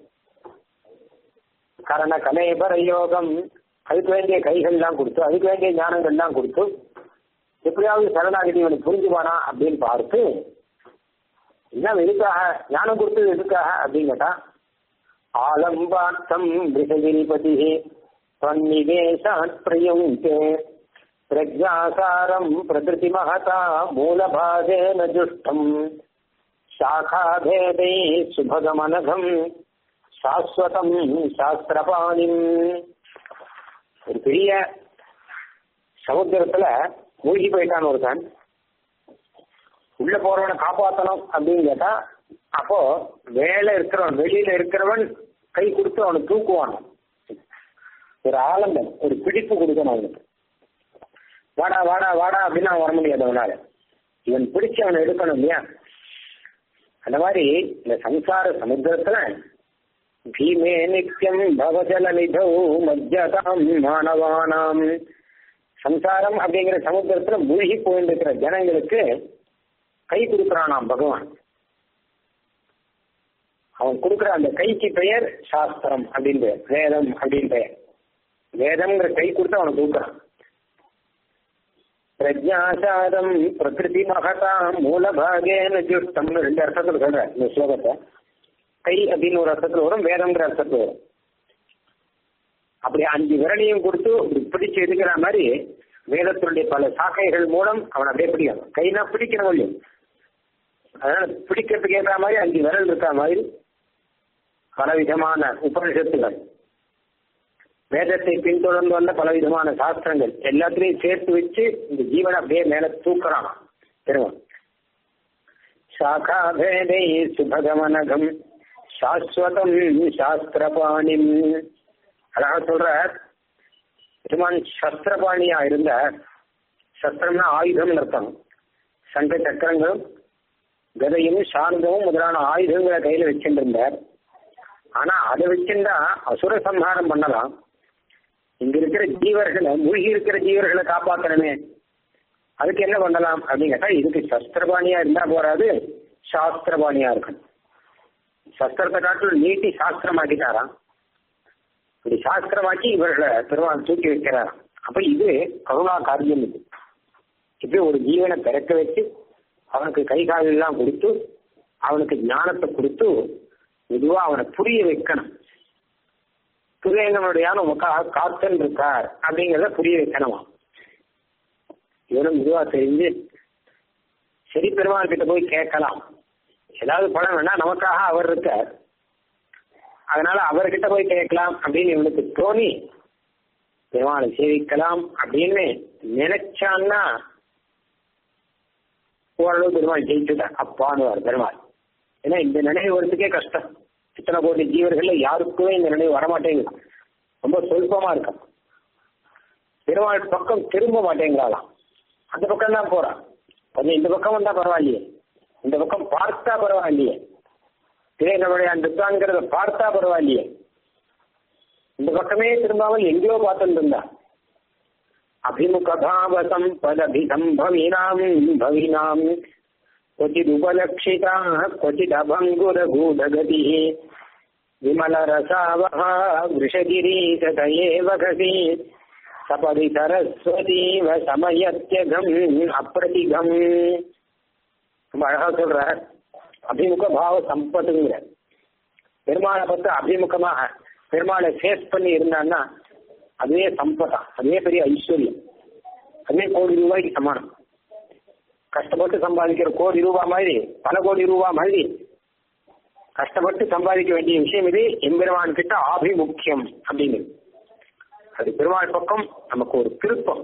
கரண கலேபர யோகம் அதுக்கு வேண்டிய கைகள்லாம் கொடுத்து அதுக்கு வேண்டிய ஞானங்கள்லாம் கொடுத்து எப்படியாவது சரணாகதி இவனுக்கு புரிஞ்சுவானா அப்படின்னு பார்த்து என்ன எதுக்காக ஞானம் கொடுத்தது எதுக்காக அப்படின்னு கேட்டா ஆலம்பார்த்தம் விஷகிரிபதி தன்னிவேசாத் பிரயுங்கே பிரஜாசாரம் பிரகிருதி மகதா மூலபாதேன ஜுஷ்டம் சாகாபேதை சுபகமனகம் சாஸ்வதம் சாஸ்திரபாணிம் ஒரு பெரிய சமுத்திரத்துல மூழ்கி போயிட்டான் ஒருத்தன் உள்ள போறவனை காப்பாத்தணும் அப்படின்னு கேட்டா அப்போ வேலை இருக்கிறவன் வெளியில இருக்கிறவன் கை கொடுத்து அவனை தூக்குவான் ஒரு ஆலம்பம் ஒரு பிடிப்பு கொடுக்கணும் அவனுக்கு வாடா வாடா வாடா அப்படின்னு அவன் வர முடியாது அவனால இவன் பிடிச்சு அவனை எடுக்கணும் இல்லையா அந்த மாதிரி இந்த சம்சார சமுத்திரத்துல பீமே நித்தியம் பவஜல நிதௌ மத்தியதாம் மாணவானாம் சம்சாரம் அப்படிங்கிற சமுத்திரத்துல மூழ்கி போயிருக்கிற ஜனங்களுக்கு கை கொடுக்கிறானாம் பகவான் அவன் கொடுக்கிற அந்த கைக்கு பெயர் சாஸ்திரம் அப்படின்னு பெயர் வேதம் அப்படின்னு பெயர் வேதம்ங்கிற கை கொடுத்து அவனை கொடுக்குறான் பிரஜாசாரம் பிரகிருதி மகதா மூலபாகேன ஜுஷ்டம்னு ரெண்டு அர்த்தத்துல சொல்ற இந்த ஸ்லோகத்தை கை அப்படின்னு ஒரு அர்த்தத்துல வரும் வேதம்ங்கிற அர்த்தத்துல வரும் அப்படி அஞ்சு விரலையும் கொடுத்து பிடிச்சு எடுக்கிற மாதிரி வேதத்தினுடைய பல சாக்கைகள் மூலம் அவன் அப்படியே பிடிக்கணும் கைனா பிடிக்கணும் இல்லையோ அதனால பிடிக்கிறதுக்கு ஏற்ற மாதிரி அஞ்சு விரல் இருக்கிற மாதிரி பலவிதமான உபனிஷத்துகள் வேதத்தை பின்தொடர்ந்து வந்த பலவிதமான சாஸ்திரங்கள் எல்லாத்திலையும் சேர்த்து வச்சு இந்த ஜீவனை அப்படியே மேல தூக்குறான் திருவன் சாகாபேதை சுபகமனகம் சாஸ்வதம் சாஸ்திரபாணிம் அழகா சொல்ற பெருமான் சஸ்திரபாணியா இருந்த சஸ்திரம்னா ஆயுதம் அர்த்தம் சண்டை சக்கரங்களும் கதையும் சார்ந்தவும் முதலான ஆயுதங்களை கையில வச்சுருந்தார் ஆனா அதை வச்சிருந்தா அசுர சம்ஹாரம் பண்ணலாம் இங்க இருக்கிற ஜீவர்களை மூழ்கி இருக்கிற ஜீவர்களை காப்பாற்றணுமே அதுக்கு என்ன பண்ணலாம் அப்படின்னு கேட்டா இதுக்கு சஸ்திரபாணியா இருந்தா போறாது சாஸ்திரபாணியா இருக்கணும் சஸ்திரத்தை காட்டில் நீட்டி சாஸ்திரமாக்கிட்டாராம் இப்படி சாஸ்திரமாக்கி இவர்களை பெருமாள் தூக்கி வைக்கிறாராம் அப்ப இது கருணா காரியம் இது இப்படி ஒரு ஜீவனை பிறக்க வச்சு அவனுக்கு கை காலெல்லாம் கொடுத்து அவனுக்கு ஞானத்தை கொடுத்து மெதுவா அவனை புரிய வைக்கணும் புரியங்களுடைய உமக்காக காத்தன் இருக்கார் அப்படிங்கிறத புரிய வைக்கணுமா இவனும் மெதுவா தெரிஞ்சு சரி பெருமாள் கிட்ட போய் கேட்கலாம் ஏதாவது பணம் வேணா நமக்காக அவர் இருக்கார் அதனால அவர்கிட்ட போய் கேட்கலாம் அப்படின்னு இவனுக்கு தோணி பெருமாளை சேவிக்கலாம் அப்படின்னு நினைச்சான்னா ஓரளவு பெருமாள் ஜெயிச்சுட்டார் அப்பான்னு பெருமாள் ஏன்னா இந்த நினைவு வரதுக்கே கஷ்டம் இத்தனை கோடி ஜீவர்கள்ல யாருக்குமே இந்த நினைவு வரமாட்டேங்குது ரொம்ப சொல்பமா இருக்கும் பெருமாள் பக்கம் திரும்ப மாட்டேங்கிறாளாம் அந்த பக்கம் தான் போறான் கொஞ்சம் இந்த பக்கம் வந்தா பரவாயில்லையே இந்த பக்கம் பார்த்தா பரவாயில்லையே திரையினுடைய அந்த துக்காங்கிறத பார்த்தா பரவாயில்லையே இந்த பக்கமே திரும்பாமல் எங்கேயோ பார்த்துட்டு இருந்தா அபிமுகபாவ சம்பதபிதம் பவினாம் பவினாம் क्वचिदुपलक्षिता क्वचिदभङ्गुरगूढगतिः विमलरसावः वृषगिरीशत एव घसी सपदि सरस्वतीव समयत्यघम् அப்பிரதிகம் ரொம்ப அழகா சொல்ற அபிமுக பாவ சம்பத்துங்கிற பெருமாளை பார்த்து அபிமுகமாக பெருமாளை ஃபேஸ் பண்ணி இருந்தான்னா அதுவே சம்பதா அதுவே பெரிய ஐஸ்வர்யம் அதுவே கோடி ரூபாய்க்கு சமானம் கஷ்டப்பட்டு சம்பாதிக்கிற கோடி ரூபாய் மாதிரி பல கோடி ரூபாய் மாதிரி கஷ்டப்பட்டு சம்பாதிக்க வேண்டிய விஷயம் இது எம்பெருமான் கிட்ட ஆபிமுக்கியம் அப்படிங்கிறது அது பெருமாள் பக்கம் நமக்கு ஒரு திருப்பம்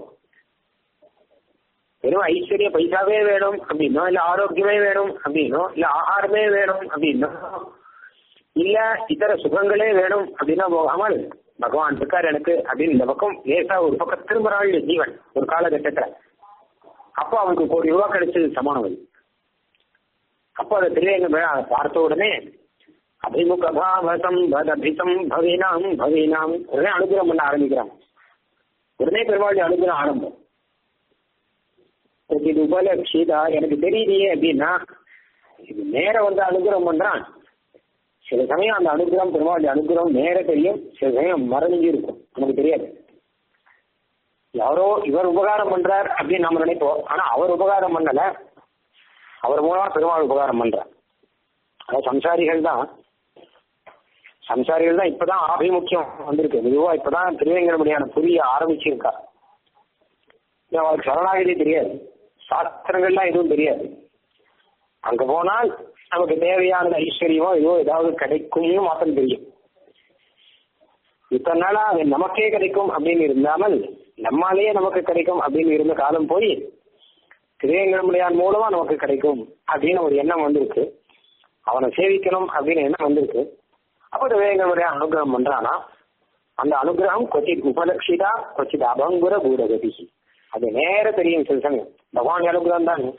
வெறும் ஐஸ்வர்ய பைசாவே வேணும் அப்படின்னோ இல்ல ஆரோக்கியமே வேணும் அப்படின்னோ இல்ல ஆகாரமே வேணும் அப்படின்னோ இல்ல இதர சுகங்களே வேணும் அப்படின்னா போகாமல் பகவான் இருக்கார் எனக்கு அப்படின்னு இந்த பக்கம் லேசா ஒரு பக்கம் திரும்புறாள் ஜீவன் ஒரு காலகட்டத்துல அப்போ அவனுக்கு கோடி ரூபாய் கிடைச்சது சமானம் அது அப்போ அதை திருவேங்க அதை பார்த்த உடனே அபிமுக பாவசம் பதபிசம் பவீனாம் பவீனாம் உடனே அனுகிரகம் பண்ண ஆரம்பிக்கிறான் உடனே பெருமாள் அனுகிரகம் ஆரம்பம் இது உபலட்சிதா எனக்கு தெரியலையே அப்படின்னா இது நேர வந்து அனுகிரகம் பண்றான் சில சமயம் அந்த அனுகிரகம் பெருமாளுடைய அனுகிரகம் நேர தெரியும் சில சமயம் மறைஞ்சு இருக்கும் நமக்கு தெரியாது யாரோ இவர் உபகாரம் பண்றார் அப்படின்னு நம்ம நினைப்போம் ஆனா அவர் உபகாரம் பண்ணல அவர் மூலமா பெருமாள் உபகாரம் பண்றார் அதாவது சம்சாரிகள் தான் சம்சாரிகள் தான் இப்பதான் ஆபிமுக்கியம் வந்திருக்கு மெதுவா இப்பதான் திருவேங்கடமுடியான புரிய ஆரம்பிச்சிருக்கா அவருக்கு சரணாகதி தெரியாது சாஸ்திரங்கள்லாம் எதுவும் தெரியாது அங்க போனால் நமக்கு தேவையான ஐஸ்வர்யமோ ஏதோ ஏதாவது கிடைக்கும்னு மாத்திரம் தெரியும் இத்தனை நாளா அது நமக்கே கிடைக்கும் அப்படின்னு இருந்தாமல் நம்மாலேயே நமக்கு கிடைக்கும் அப்படின்னு இருந்த காலம் போய் திருவேங்கடமுடியான் மூலமா நமக்கு கிடைக்கும் அப்படின்னு ஒரு எண்ணம் வந்திருக்கு அவனை சேவிக்கணும் அப்படின்னு எண்ணம் வந்திருக்கு அப்ப திருவேங்கடமுடியான் அனுகிரகம் பண்றானா அந்த அனுகிரகம் கொச்சித் உபலட்சிதா கொச்சித் அபங்குர பூடகதி அது நேர தெரியும் சில சமயம் பகவான் அனுகிரகம் தான்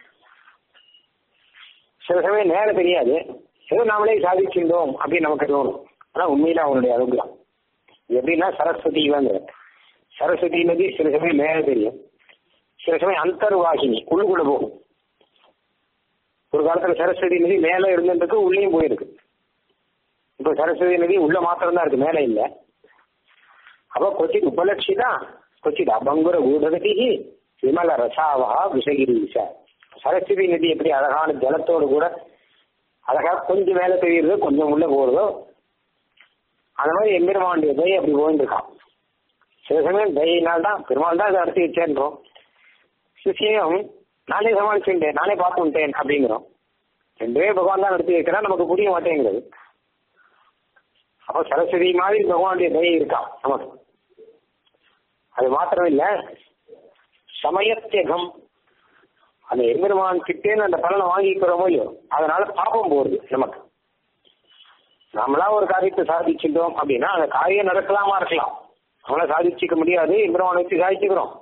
சில சமயம் நேரம் தெரியாது ஏதோ நாமளே சாதிச்சிருந்தோம் அப்படின்னு நமக்கு தோணும் ஆனா உண்மையில அவனுடைய அனுகிரகம் எப்படின்னா சரஸ்வதி இவங்க சரஸ்வதி நதி சில சமயம் மேல தெரியும் சில சமயம் அந்தர்வாகினி உள்ளுக்குள்ள போகும் ஒரு காலத்துல சரஸ்வதி நதி மேல இருந்துருக்கு உள்ளேயும் போயிருக்கு இப்ப சரஸ்வதி நதி உள்ள மாத்திரம் தான் இருக்கு மேல இல்ல அப்ப கொச்சித் உபலட்சிதா கொச்சித் அபங்குர ஊடகதி விமல ரசாவா விஷகிரீச சரஸ்வதி நதி எப்படி அழகான ஜலத்தோடு கூட அழகா கொஞ்சம் மேல தெரியுறதோ கொஞ்சம் உள்ள போறதோ அந்த மாதிரி எம்பெருமானுடைய தயை அப்படி போயிருக்கான் சில சமயம் தயினால் தான் பெருமாள் தான் இதை நடத்தி வச்சேன்றோம் சிஷியம் நானே சமாளிச்சுட்டேன் நானே பார்த்து விட்டேன் அப்படிங்கிறோம் ரெண்டுமே பகவான் தான் நடத்தி வைக்கிறான் நமக்கு புரிய மாட்டேங்கிறது அப்போ சரஸ்வதி மாதிரி பகவானுடைய தயை இருக்கான் நமக்கு அது மாத்திரம் இல்ல சமயத்தியகம் அந்த எம்பெருமான் கிட்டேன்னு அந்த பலனை வாங்கிக்கிறோமோ இல்லையோ அதனால பாப்பம் போகுது நமக்கு நம்மளா ஒரு காரியத்தை சாதிச்சுட்டோம் அப்படின்னா அந்த காரியம் நடக்கலாமா இருக்கலாம் நம்மள சாதிச்சுக்க முடியாது எம்பெருமான் வச்சு சாதிச்சுக்கிறோம்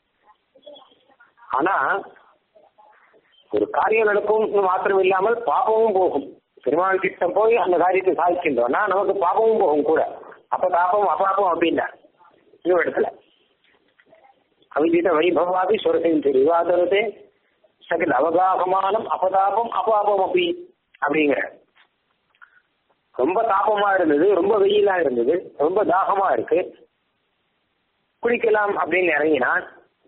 ஆனா ஒரு காரியம் நடக்கும் மாத்திரம் இல்லாமல் பாபமும் போகும் பெருமாள் கிட்ட போய் அந்த காரியத்தை சாதிக்கின்றோம்னா நமக்கு பாபமும் போகும் கூட அப்ப பாபம் அபாபம் அப்படின்னா இன்னொரு இடத்துல அவிதித வைபவாதி சுரசின் தெரிவாதரதே சகல் அவகாகமானம் அபதாபம் அபாபம் அப்படி அப்படிங்கிற ரொம்ப தாபமா இருந்தது ரொம்ப வெயிலா இருந்தது ரொம்ப தாகமா இருக்கு குளிக்கலாம் அப்படின்னு இறங்கினான்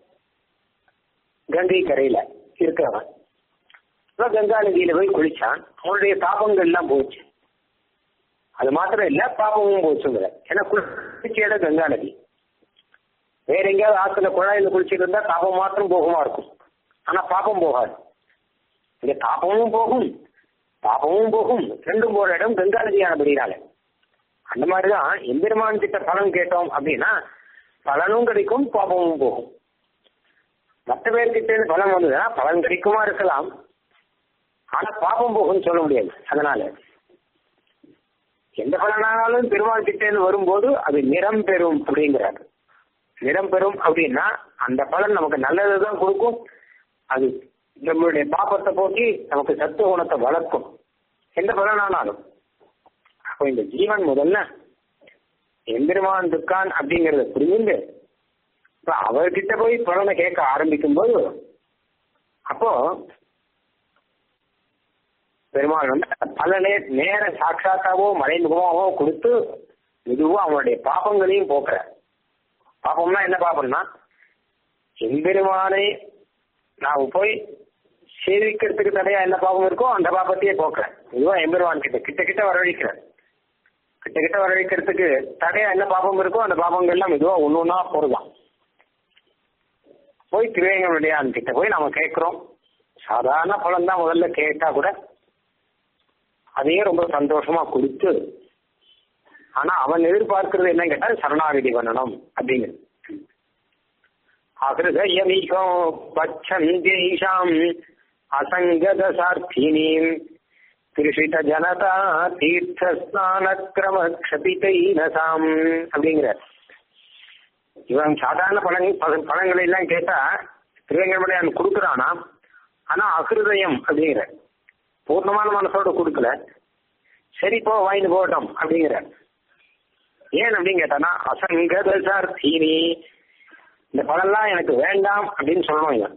கங்கை கரையில இருக்கிறவன் கங்கா நதியில போய் குளிச்சான் அவனுடைய தாபங்கள் எல்லாம் போச்சு அது மாத்திரம் இல்ல பாபமும் போச்சுங்கிற ஏன்னா குளிச்ச இடம் கங்கா நதி வேற எங்கேயாவது ஆத்துல குழாயில குளிச்சுட்டு இருந்தா தாபம் மாத்திரம் போகமா இருக்கும் ஆனா பாபம் போகாது இங்க தாபமும் போகும் பாபமும் போகும் ரெண்டும் போற இடம் கங்கா நதியானபடினால அந்த மாதிரிதான் எம்பெருமான் கிட்ட பலன் கேட்டோம் அப்படின்னா பலனும் கிடைக்கும் பாபமும் போகும் மற்ற பேர்கிட்ட இருந்து பலன் வந்ததுன்னா பலன் கிடைக்குமா இருக்கலாம் ஆனா பாபம் போகும்னு சொல்ல முடியாது அதனால எந்த பலனானாலும் பெருமாள் கிட்ட இருந்து வரும்போது அது நிறம் பெறும் அப்படிங்கிறாரு நிறம் பெறும் அப்படின்னா அந்த பலன் நமக்கு நல்லதுதான் கொடுக்கும் அது நம்மளுடைய பாப்பத்தை போக்கி நமக்கு சத்துவ குணத்தை வளர்க்கும் எந்த பலனானாலும் அப்போ இந்த ஜீவன் முதல்ல எம்பெருமான் துக்கான் அப்படிங்கறத புரிந்து இப்ப அவர்கிட்ட போய் பலனை கேட்க ஆரம்பிக்கும் போது அப்போ பெருமாள் வந்து பலனே நேர சாட்சாத்தாவோ மறைமுகமாவோ கொடுத்து மெதுவா அவனுடைய பாப்பங்களையும் போக்குற பாப்பம்னா என்ன பாப்பம்னா எம்பெருமானை நான் போய் சேவிக்கிறதுக்கு தடையா என்ன பாவம் இருக்கோ அந்த பாப்பத்தையே போக்குறேன் இதுவா எம்பெருமான் கிட்ட கிட்ட கிட்ட வரவழைக்கிறேன் கிட்ட கிட்ட வரவழைக்கிறதுக்கு தடையா என்ன பாபம் இருக்கோ அந்த பாபங்கள் எல்லாம் இதுவா ஒண்ணு ஒண்ணா போறதான் போய் திருவேங்கனுடையான் கிட்ட போய் நாம கேட்கிறோம் சாதாரண பலன் தான் முதல்ல கேட்டா கூட அதையே ரொம்ப சந்தோஷமா கொடுத்து ஆனா அவன் எதிர்பார்க்கிறது என்ன கேட்டா சரணாகதி பண்ணணும் அப்படிங்கிறது அகிருதயமிகோ பச்சந்தேஷாம் அசங்கத சார்த்தினீம் திருஷித ஜனதா தீர்த்த ஸ்நான கிரம க்ஷபிதைனசாம் அப்படிங்கிற இவன் சாதாரண பழங்க பழங்களை எல்லாம் கேட்டா திருவேங்கடமலையான் கொடுக்குறானா ஆனா அகிருதயம் அப்படிங்கிற பூர்ணமான மனசோட கொடுக்கல சரி போ வாங்கிட்டு போகட்டும் அப்படிங்கிற ஏன் அப்படின்னு கேட்டானா அசங்கத சார்த்தினி இந்த பழம்லாம் எனக்கு வேண்டாம் அப்படின்னு சொல்லணும் இவன்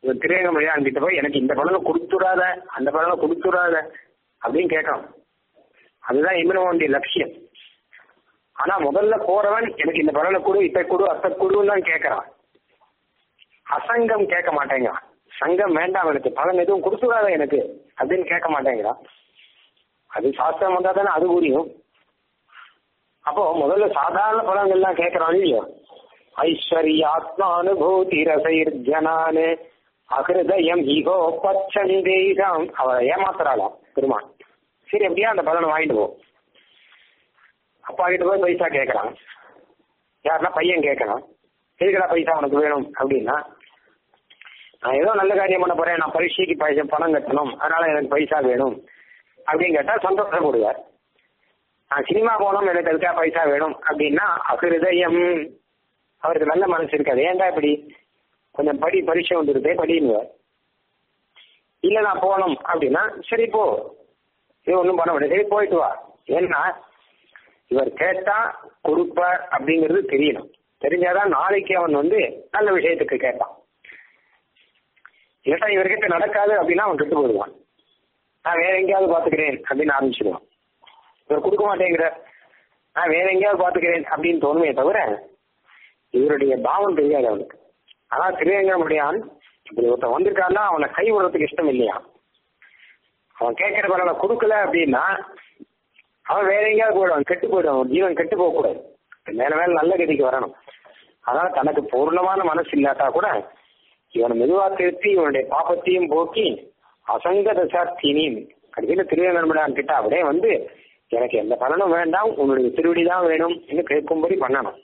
இவன் திருவேங்கமொழியா அங்கிட்ட போய் எனக்கு இந்த பலனை கொடுத்துடாத அந்த பலனை கொடுத்துடாத அப்படின்னு கேட்கணும் அதுதான் இம்மினவனுடைய லட்சியம் ஆனா முதல்ல போறவன் எனக்கு இந்த பலனை கொடு இத்த கொடு அத்த கொடுன்னு தான் கேட்கறான் அசங்கம் கேட்க மாட்டேங்கிறான் சங்கம் வேண்டாம் எனக்கு பலன் எதுவும் கொடுத்துடாத எனக்கு அப்படின்னு கேட்க மாட்டேங்கிறான் அது சாஸ்திரம் வந்தா தானே அது புரியும் அப்போ முதல்ல சாதாரண பலங்கள்லாம் கேட்கறான் இல்லையோ ஐஸ்வர்யாத்மானுபூதி ரசைர்ஜனானு அகிருதயம் ஈகோ பச்சந்தேகம் அவரை ஏமாத்துறாளாம் பெருமான் சரி எப்படியா அந்த பலனை வாங்கிட்டு போ அப்பா கிட்ட போய் பைசா கேட்கறான் யாருன்னா பையன் கேட்கறான் எதுக்கடா பைசா உனக்கு வேணும் அப்படின்னா நான் ஏதோ நல்ல காரியம் பண்ண போறேன் நான் பரீட்சைக்கு பைசா பணம் கட்டணும் அதனால எனக்கு பைசா வேணும் அப்படின்னு கேட்டா சந்தோஷப்படுவார் நான் சினிமா போனோம் எனக்கு அதுக்காக பைசா வேணும் அப்படின்னா அகிருதயம் அவருக்கு நல்ல மனசு இருக்காது ஏன்டா இப்படி கொஞ்சம் படி பரீட்சை வந்துருதே படின்னுவார் இல்ல நான் போகணும் அப்படின்னா சரி போ இது ஒன்றும் பண்ண முடியாது சரி போயிட்டு வா ஏன்னா இவர் கேட்டா கொடுப்பார் அப்படிங்கிறது தெரியணும் தெரிஞ்சாதான் நாளைக்கு அவன் வந்து நல்ல விஷயத்துக்கு கேட்பான் இல்லாட்டா இவர்கிட்ட நடக்காது அப்படின்னா அவன் கெட்டு போடுவான் நான் வேற எங்கேயாவது பாத்துக்கிறேன் அப்படின்னு ஆரம்பிச்சிடுவான் இவர் கொடுக்க மாட்டேங்கிற நான் வேற எங்கேயாவது பாத்துக்கிறேன் அப்படின்னு தோணுமே தவிர இவருடைய பாவம் தெரியாது அவனுக்கு ஆனா திருவேங்கமுடியான் இப்படி ஒருத்தன் வந்திருக்கான்னா அவனை கை விடுறதுக்கு இஷ்டம் இல்லையா அவன் கேட்கிற பலனை கொடுக்கல அப்படின்னா அவன் வேற எங்கேயாவது போயிடுவான் கெட்டு போயிடுவான் அவன் ஜீவன் கெட்டு போக கூடாது மேல மேல நல்ல கதிக்கு வரணும் அதனால தனக்கு பூர்ணமான மனசு இல்லாட்டா கூட இவனை மெதுவா திருத்தி இவனுடைய பாப்பத்தையும் போக்கி அசங்க தசார்த்தினியும் கடைசியில திருவேங்கடமுடியான் கிட்ட அப்படியே வந்து எனக்கு எந்த பலனும் வேண்டாம் உன்னுடைய திருவடி தான் வேணும் என்று கேட்கும்படி பண்ணணும்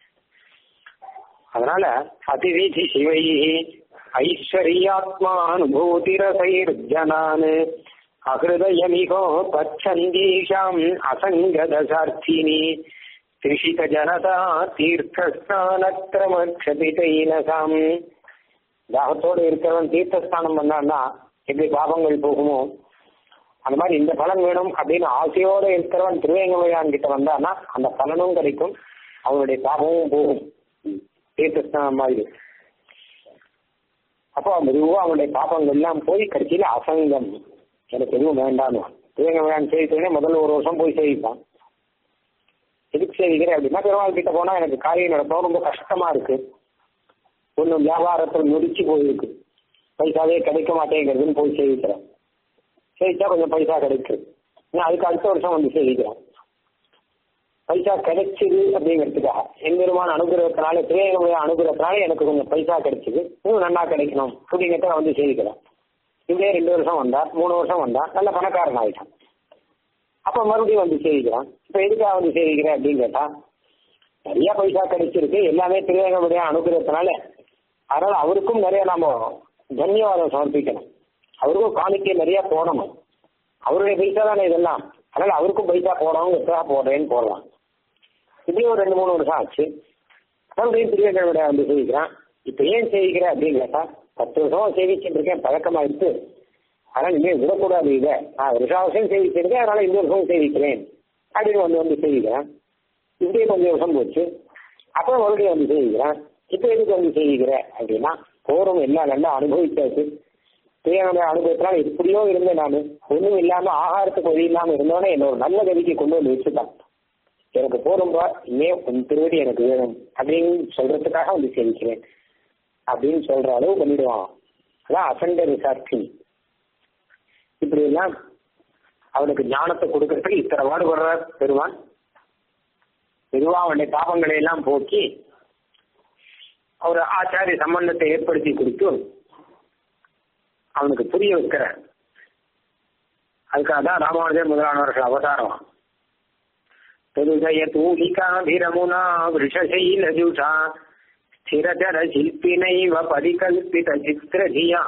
அதனால அதிவீதி சிவை ஐஸ்வர்யாத்மானுபூதிரசைர்ஜனான் அகிருதயமிகோ பச்சந்தீஷாம் அசங்கதசார்த்தினி திரிஷித ஜனதா தீர்த்தஸ்தானத்திரமக்ஷபிதைலசாம் தாகத்தோடு இருக்கிறவன் தீர்த்தஸ்தானம் பண்ணான்னா எப்படி பாபங்கள் போகுமோ அந்த மாதிரி இந்த பலன் வேணும் அப்படின்னு ஆசையோடு இருக்கிறவன் திருவேங்கமையான் கிட்ட வந்தான்னா அந்த பலனும் கிடைக்கும் அவனுடைய பாபமும் போகும் தீர்த்தஸ்தானம் மாதிரி அப்போ மெதுவா அவனுடைய பாபங்கள் எல்லாம் போய் கடைசியில அசங்கம் எனக்கு எதுவும் வேண்டான்னு திருவேங்கமையான் சேவித்தோடனே முதல்ல ஒரு வருஷம் போய் சேவிப்பான் எதுக்கு சேவிக்கிறேன் அப்படின்னா பெருமாள் கிட்ட போனா எனக்கு காரியம் நடத்தவும் ரொம்ப கஷ்டமா இருக்கு ஒன்றும் வியாபாரத்தில் முடிச்சு போயிருக்கு பைசாவே கிடைக்க மாட்டேங்கிறதுன்னு போய் சேவிக்கிறேன் சேவிச்சா கொஞ்சம் பைசா கிடைக்குது நான் அதுக்கு அடுத்த வருஷம் வந்து சேவிக்கிறேன் பைசா கிடைச்சிது அப்படிங்கிறதுக்காக எம்பெருமான அனுகிரகத்தினால திரையகமுடைய அனுகிரகத்தினால எனக்கு கொஞ்சம் பைசா கிடைச்சிது இன்னும் நல்லா கிடைக்கணும் அப்படிங்கிறத வந்து சேவிக்கிறேன் இப்படியே ரெண்டு வருஷம் வந்தார் மூணு வருஷம் வந்தார் நல்ல பணக்காரன் ஆயிட்டான் அப்ப மறுபடியும் வந்து சேவிக்கிறான் இப்ப எதுக்காக வந்து சேவிக்கிறேன் அப்படின்னு கேட்டா நிறைய பைசா கிடைச்சிருக்கு எல்லாமே திருவேங்கமுடைய அனுகிரகத்தினால அதனால அவருக்கும் நிறைய நாம தன்யவாதம் சமர்ப்பிக்கணும் அவருக்கும் காணிக்கை நிறைய போடணும் அவருடைய பைசா தானே இதெல்லாம் அதனால அவருக்கும் பைசா போடணுங்கிறதுக்காக போடுறேன்னு போடலாம் இப்படி ஒரு ரெண்டு மூணு வருஷம் ஆச்சு மறுபடியும் திருவேங்கமுடைய வந்து சேவிக்கிறான் இப்ப ஏன் சேவிக்கிற அப்படின்னு கேட்டா பத்து வருஷம் சேவிச்சுட்டு இருக்கேன் பழக்கமா இருக்கு அதனால இனிமேல் விடக்கூடாது இதை நான் வருஷாவசியம் சேவிச்சிருக்கேன் அதனால இந்த வருஷம் சேவிக்கிறேன் அப்படின்னு வந்து வந்து சேவிக்கிறேன் இப்படியே கொஞ்சம் வருஷம் போச்சு அப்புறம் மறுபடியும் வந்து சேவிக்கிறேன் இப்ப எதுக்கு வந்து செய்கிற அப்படின்னா போரும் எல்லாம் நல்லா அனுபவிச்சாச்சு தேவையான அனுபவத்தினால எப்படியோ இருந்தேன் நான் ஒன்றும் இல்லாம ஆகாரத்துக்கு வழி இல்லாம இருந்தோன்னே என்ன ஒரு நல்ல கதிக்கு கொண்டு வந்து வச்சுட்டான் எனக்கு போரும்பா இனிமே உன் திருவடி எனக்கு வேணும் அப்படின்னு சொல்றதுக்காக வந்து சேவிக்கிறேன் அப்படின்னு சொல்ற அளவு பண்ணிடுவான் அதான் அசண்ட ரிசார்த்தி இப்படி எல்லாம் அவனுக்கு ஞானத்தை கொடுக்கறதுக்கு இத்தனை பாடுபடுற பெறுவான் மெதுவா அவனுடைய பாவங்களை எல்லாம் போக்கி ஒரு ஆச்சாரிய சம்பந்தத்தை ஏற்படுத்தி கொடுத்து அவனுக்கு புரிய வைக்கிற அதுக்காக தான் ராமானுஜர் முதலானவர்கள் அவதாரம் பெருதய தூலிகா வீரமுனா விஷசைலஜுஷா ஸ்திரஜர சில்பினைவ பரிகல்பித சித்திரதியா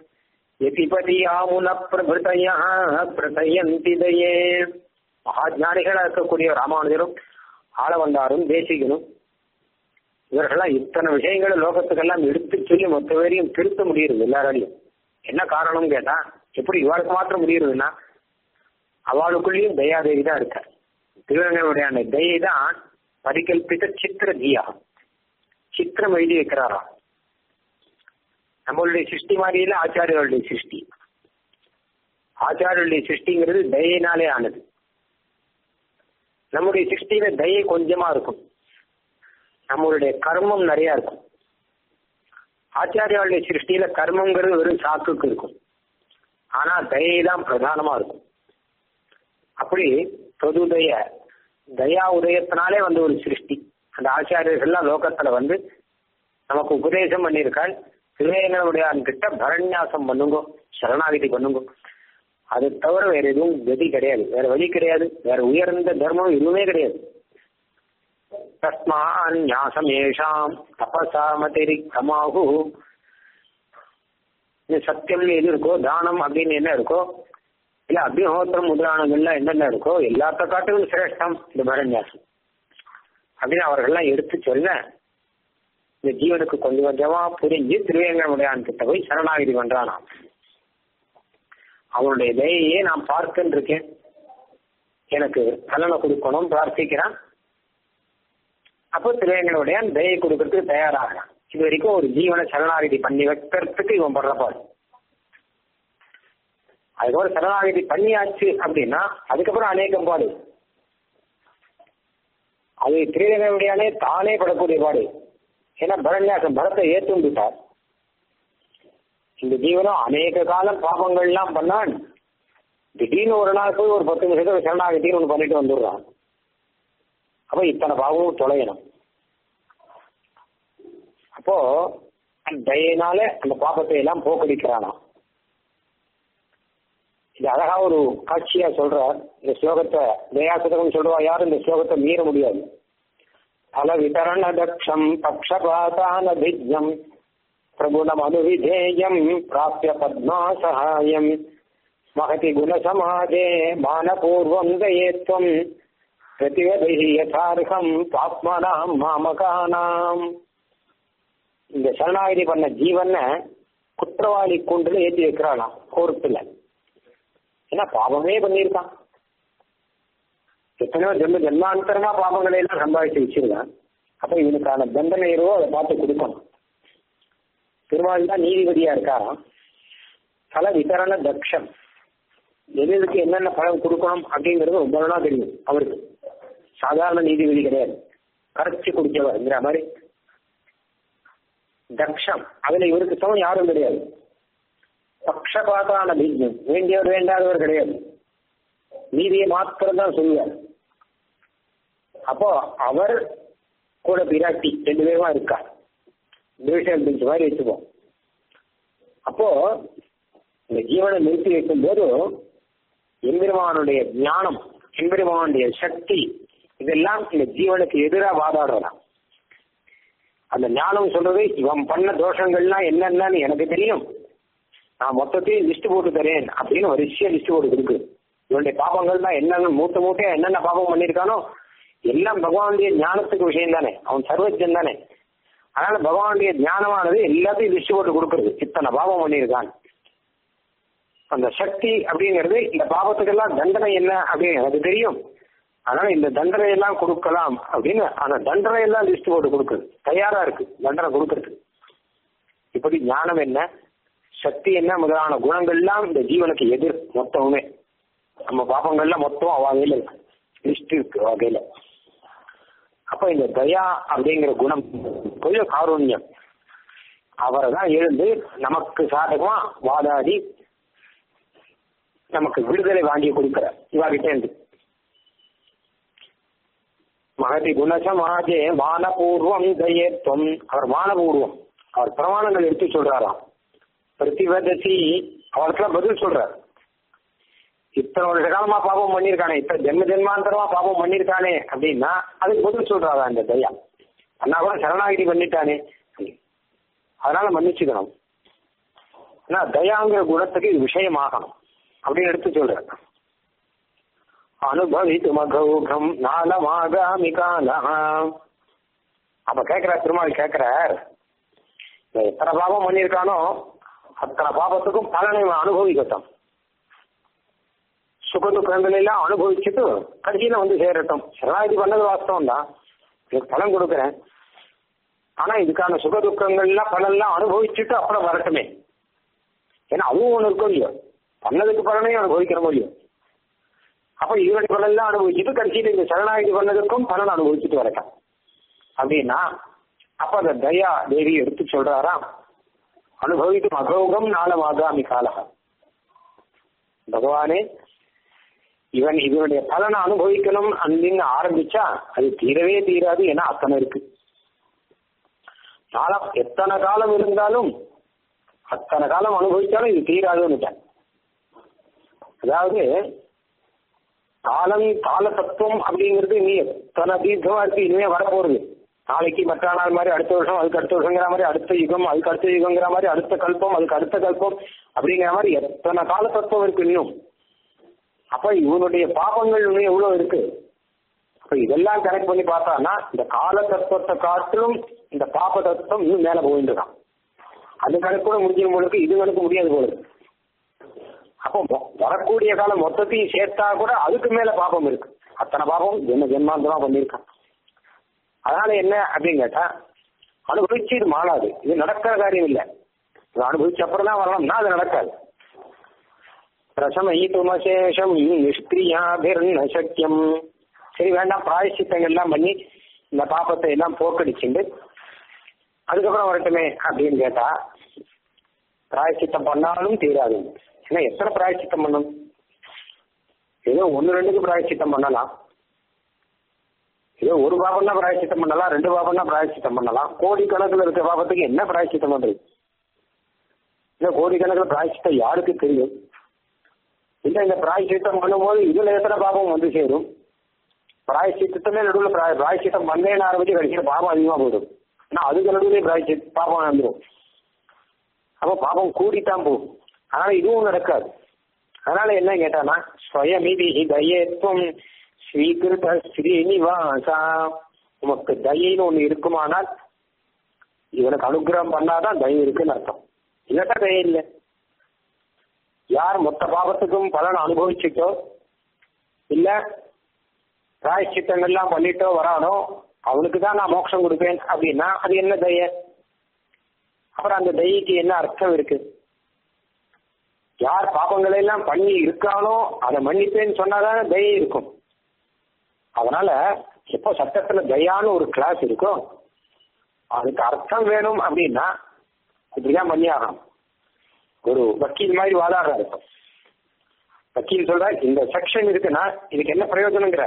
யதிபதியாமுன பிரபுதய பிரதயந்தி தயே மகாஜானிகளா இருக்கக்கூடிய ராமானுஜரும் ஆளவந்தாரும் தேசிகனும் இவர்கள்லாம் இத்தனை விஷயங்களை லோகத்துக்கெல்லாம் எடுத்து சொல்லி மொத்த பேரையும் திருத்த முடியுது எல்லாராலையும் என்ன காரணம் கேட்டா எப்படி இவாளுக்கு மாத்திரம் முடியுதுன்னா அவளுக்குள்ளேயும் தயாதேவி தான் இருக்க திருவண்ணனுடைய அந்த தயை தான் பரிகல்பித்த சித்திர தீயா சித்திரம் எழுதி வைக்கிறாராம் நம்மளுடைய சிருஷ்டி மாதிரி இல்லை ஆச்சாரியர்களுடைய சிருஷ்டி ஆச்சாரியருடைய சிருஷ்டிங்கிறது தயினாலே ஆனது நம்முடைய சிருஷ்டியில தயை கொஞ்சமா இருக்கும் நம்மளுடைய கர்மம் நிறைய இருக்கும் ஆச்சாரியாவுடைய சிருஷ்டியில கர்மங்கிறது வெறும் சாக்குக்கு இருக்கும் ஆனா தயை தான் பிரதானமா இருக்கும் அப்படி தொதுதய தயா உதயத்தினாலே வந்து ஒரு சிருஷ்டி அந்த ஆச்சாரியர்கள்லாம் லோகத்துல வந்து நமக்கு உபதேசம் பண்ணியிருக்காள் திருவேங்கனுடைய கிட்ட பரண்யாசம் பண்ணுங்க சரணாகிதி பண்ணுங்க அது தவிர வேற எதுவும் கதி கிடையாது வேற வழி கிடையாது வேற உயர்ந்த தர்மம் எதுவுமே கிடையாது தஸ்மான் ஞாசம் ஏஷாம் தபசாமதிரிக்தமாகு இந்த சத்தியம் எது இருக்கோ தானம் அப்படின்னு என்ன இருக்கோ இல்ல அபிஹோத்திரம் முதலானங்கள்லாம் என்னென்ன இருக்கோ எல்லாத்த காட்டிலும் சிரேஷ்டம் இந்த பரண்யாசம் அப்படின்னு அவர்கள்லாம் எடுத்து சொல்ல இந்த ஜீவனுக்கு கொஞ்சம் கொஞ்சமா புரிஞ்சு திருவேங்கடமுடையான் கிட்ட போய் சரணாகிதி பண்றானாம் அவனுடைய தயையே நான் பார்த்துன்னு இருக்கேன் எனக்கு பலனை கொடுக்கணும் பிரார்த்திக்கிறான் அப்போ திருவேங்கடமுடையான் தயை கொடுக்கறதுக்கு தயாராகிறான் இது வரைக்கும் ஒரு ஜீவனை சரணாகிதி பண்ணி வைக்கிறதுக்கு இவன் படுற பாடு அதுக்கப்புறம் சரணாகிதி பண்ணியாச்சு அப்படின்னா அதுக்கப்புறம் அநேகம் பாடு அது திருவேங்கடமுடையானே தானே படக்கூடிய பாடு ஏன்னா பரண்யாசம் பரத்தை ஏற்றுட்டார் இந்த ஜீவனம் அநேக காலம் பாபங்கள்லாம் பண்ணான் திடீர்னு ஒரு நாள் போய் ஒரு பத்து நிமிஷத்துல சரணாகத்தின்னு ஒன்று பண்ணிட்டு வந்துடுறான் அப்ப இத்தனை பாவமும் தொலையணும் அப்போ தயினால அந்த பாபத்தை எல்லாம் போக்கடிக்கிறானாம் இது அழகா ஒரு காட்சியா சொல்றார் இந்த ஸ்லோகத்தை தயாசதகம் சொல்றவா யாரும் இந்த ஸ்லோகத்தை மீற முடியாது பல விதரண தக்ஷம் பக்ஷபாதானபிஜம் பிரகுணமனுவிதேயம் பிராப்திய பத்மா சகாயம் மகதி குணசமாஜே மானபூர்வம் தயேத்வம் பிரதிவதைஹி யதார்ஹம் பாப்மனாம் மாமகானாம் இந்த சரணாகிதி பண்ண ஜீவனை குற்றவாளி கூண்டுல ஏற்றி வைக்கிறானாம் கோர்ட்டுல ஏன்னா பாவமே பண்ணியிருக்கான் எத்தனையோ ஜென்ம ஜென்மாந்தரமா பாவங்களை எல்லாம் சம்பாதிச்சு வச்சிருக்கான் அப்ப இவனுக்கான தண்டனையோ அதை பார்த்து கொடுக்கணும் பெருமாள் தான் நீதிபதியா இருக்காராம் பல விதரண தக்ஷம் எது எதுக்கு என்னென்ன பலன் கொடுக்கணும் அப்படிங்கிறது ரொம்ப நாளா தெரியும் அவருக்கு சாதாரண நீதிபதி கிடையாது கரைச்சி குடிச்சவர்ங்கிற மாதிரி தக்ஷம் அதுல இவருக்கு சமம் யாரும் கிடையாது பக்ஷபாதான பீஜம் வேண்டியவர் வேண்டாதவர் கிடையாது நீதியை மாத்திரம் தான் சொல்லுவார் அப்போ அவர் கூட பிராட்டி ரெண்டு பேருமா இருக்கா டிவிஷன் பெஞ்ச் மாதிரி வச்சுப்போம் அப்போ இந்த ஜீவனை நிறுத்தி வைக்கும் போது எம்பெருமானுடைய ஞானம் எம்பெருமானுடைய சக்தி இதெல்லாம் இந்த ஜீவனுக்கு எதிராக வாதாடலாம் அந்த ஞானம் சொல்றது இவன் பண்ண தோஷங்கள்லாம் என்னென்னு எனக்கு தெரியும் நான் மொத்தத்தையும் லிஸ்ட் போட்டு தரேன் அப்படின்னு வரிசையா லிஸ்ட் போட்டு கொடுக்கு இவனுடைய பாபங்கள் தான் என்னென்ன மூத்த மூட்டையா என்னென்ன பாபம் பண்ணியிருக்கானோ எல்லாம் பகவானுடைய ஞானத்துக்கு விஷயம் தானே அவன் சர்வஜன் தானே அதனால பகவானுடைய ஞானமானது எல்லாத்தையும் லிஸ்ட் போட்டு கொடுக்கறது இத்தனை பாவம் பண்ணியிருக்கான் அந்த சக்தி அப்படிங்கிறது இந்த பாவத்துக்கெல்லாம் தண்டனை என்ன அப்படின்னு எனக்கு தெரியும் அதனால இந்த தண்டனை எல்லாம் கொடுக்கலாம் அப்படின்னு அந்த தண்டனை எல்லாம் லிஸ்ட் போட்டு கொடுக்குது தயாரா இருக்கு தண்டனை கொடுக்கறதுக்கு இப்படி ஞானம் என்ன சக்தி என்ன முதலான குணங்கள்லாம் இந்த ஜீவனுக்கு எதிர் மொத்தமுமே நம்ம பாப்பங்கள்லாம் மொத்தம் அவ வகையில இருக்கு லிஸ்ட் இருக்கு வகையில அப்ப இந்த தயா அப்படிங்கிற குணம் கொஞ்சம் காருண்யம் அவரை தான் எழுந்து நமக்கு சாதகமா வாதாடி நமக்கு விடுதலை வாங்கி கொடுக்கிற இவாகிட்டே இருந்து மகதி குணசமாஜே வானபூர்வம் தயேத்வம் அவர் வானபூர்வம் அவர் பிரமாணங்கள் எடுத்து சொல்றாராம் பிரதிவதசி அவருக்கெல்லாம் பதில் சொல்றார் இத்தனை வருஷ காலமா பாபம் பண்ணிருக்கானே இத்தனை ஜென்ம ஜென்மாந்தரமா பாபம் பண்ணிருக்கானே அப்படின்னா அதுக்கு பதில் சொல்றாரா அந்த தயா அண்ணா கூட சரணாகிதி பண்ணிட்டானே அதனால மன்னிச்சுக்கணும் ஆனா தயாங்கிற குணத்துக்கு இது விஷயமாகணும் அப்படின்னு எடுத்து சொல்ற அனுபவித்து மகௌகம் நாளமாகாமி காலம் அப்ப கேக்குறார் திருமால் கேக்குறார் எத்தனை பாபம் பண்ணியிருக்கானோ அத்தனை பாபத்துக்கும் பலனை இவன் அனுபவிக்கட்டும் சுகதுக்கங்கள் எல்லாம் அனுபவிச்சுட்டு கடைசியில வந்து சேரட்டும் சரணாகதி பண்ணது வாஸ்தவம் தான் இதுக்கு பலன் கொடுக்குறேன் ஆனா இதுக்கான சுக துக்கங்கள்லாம் பலன்லாம் அனுபவிச்சுட்டு அப்புறம் வரட்டுமே ஏன்னா அதுவும் ஒண்ணு இருக்கும் இல்லையோ பண்ணதுக்கு பலனையும் அனுபவிக்கிற முடியும் அப்ப இதனுடைய பலன்லாம் அனுபவிச்சுட்டு கடைசியில் இந்த சரணாகி பண்ணதுக்கும் பலன் அனுபவிச்சுட்டு வரட்டும் அப்படின்னா அப்ப அந்த தயா தேவி எடுத்து சொல்றாராம் அனுபவிக்கும் அகோகம் நாளம் ஆகாமி காலக பகவானே இவன் இதனுடைய பலனை அனுபவிக்கணும் அப்படின்னு ஆரம்பிச்சா அது தீரவே தீராது ஏன்னா அத்தனை இருக்கு காலம் எத்தனை காலம் இருந்தாலும் அத்தனை காலம் அனுபவிச்சாலும் இது தீராதுன்னுட்டேன் அதாவது காலம் கால தத்துவம் அப்படிங்கிறது நீ எத்தனை தீர்க்கமா இருக்கு இனிமே வரப்போறது நாளைக்கு மற்ற நாள் மாதிரி அடுத்த வருஷம் அதுக்கு அடுத்த வருஷங்கிற மாதிரி அடுத்த யுகம் அதுக்கு அடுத்த யுகங்கிற மாதிரி அடுத்த கல்பம் அதுக்கு அடுத்த கல்பம் அப்படிங்கிற மாதிரி எத்தனை கால தத்துவம் இருக்கு இன்னும் அப்ப இவனுடைய பாபங்கள் இன்னும் எவ்வளவு இருக்கு அப்ப இதெல்லாம் கனெக்ட் பண்ணி பார்த்தான்னா இந்த கால தத்துவத்தை காட்டிலும் இந்த பாப தத்துவம் இன்னும் மேல போயிட்டுதான் அது கணக்கு கூட முடிஞ்சிடும் போலுக்கு இது கணக்கு முடியாது போல இருக்கு அப்போ மொ- வரக்கூடிய காலம் மொத்தத்தையும் சேர்த்தா கூட அதுக்கு மேல பாபம் இருக்கு அத்தனை பாபம் ஜென்ம ஜென்மாந்தமா பண்ணியிருக்கான் அதனால என்ன அப்படின்னு கேட்டா அனுபவிச்சு இது மாறாது இது நடக்கிற காரியம் இல்லை இது அனுபவிச்ச அப்புறம் தான் வரணும்னா அது நடக்காது பிரசமயித்துமசேஷம் நிஷ்கிரியாபிர்ன சக்கியம் சரி வேண்டாம் பிராயசித்தங்கள் எல்லாம் பண்ணி இந்த பாப்பத்தை எல்லாம் போக்கடிச்சுண்டு அதுக்கப்புறம் வரட்டுமே அப்படின்னு கேட்டா பிராயசித்தம் பண்ணாலும் தீராது ஏன்னா எத்தனை பிராயசித்தம் பண்ணும் ஏதோ ஒன்னு ரெண்டுக்கு பிராயசித்தம் பண்ணலாம் ஏதோ ஒரு பாபம் தான் பிராயசித்தம் பண்ணலாம் ரெண்டு பாபம் தான் பிராயசித்தம் பண்ணலாம் கோடிக்கணக்கில் இருக்க பாபத்துக்கு என்ன பிராயசித்தம் பண்றது இல்ல கோடிக்கணக்கில் பிராயசித்தம் யாருக்கு தெரியும் இல்ல இந்த பிராயசித்தம் பண்ணும்போது இதுல எத்தனை பாபம் வந்து சேரும் பிராயசித்தமே நடுவில் பிராய- பிராயசித்தம் வந்தேன்னு ஆரம்பிச்சு கடைசியில் பாபம் அதிகமா போயிடும் ஆனா அதுக்கு நடுவுலயே பிராயசி பாபம் வந்துடும் அப்போ பாபம் கூடித்தான் போகும் அதனால இதுவும் நடக்காது அதனால என்ன கேட்டானா ஸ்வயமிதி தயத்துவம் ஸ்ரீகிருத ஸ்ரீனிவாசா உமக்கு தயைன்னு ஒண்ணு இருக்குமானால் இவனுக்கு அனுகிரகம் பண்ணாதான் தயை இருக்குன்னு அர்த்தம் இல்லாட்டா தயை இல்லை யார் மொத்த பாவத்துக்கும் பலன் அனுபவிச்சுட்டோ இல்ல பிராயச்சித்தங்கள்லாம் பண்ணிட்டோ வரானோ அவனுக்கு தான் நான் மோட்சம் கொடுப்பேன் அப்படின்னா அது என்ன தய அப்புறம் அந்த தயைக்கு என்ன அர்த்தம் இருக்கு யார் பாபங்களை எல்லாம் பண்ணி இருக்கானோ அதை மன்னிப்பேன்னு சொன்னாதானே தயை இருக்கும் அதனால எப்போ சட்டத்துல தயான்னு ஒரு கிளாஸ் இருக்கோ அதுக்கு அர்த்தம் வேணும் அப்படின்னா இப்படிதான் பண்ணி ஆகணும் ஒரு வக்கீல் மாதிரி வாதாடுறாரு இப்போ. வக்கீல் சொல்ற இந்த செக்ஷன் இருக்குன்னா இதுக்கு என்ன பிரயோஜனங்கிற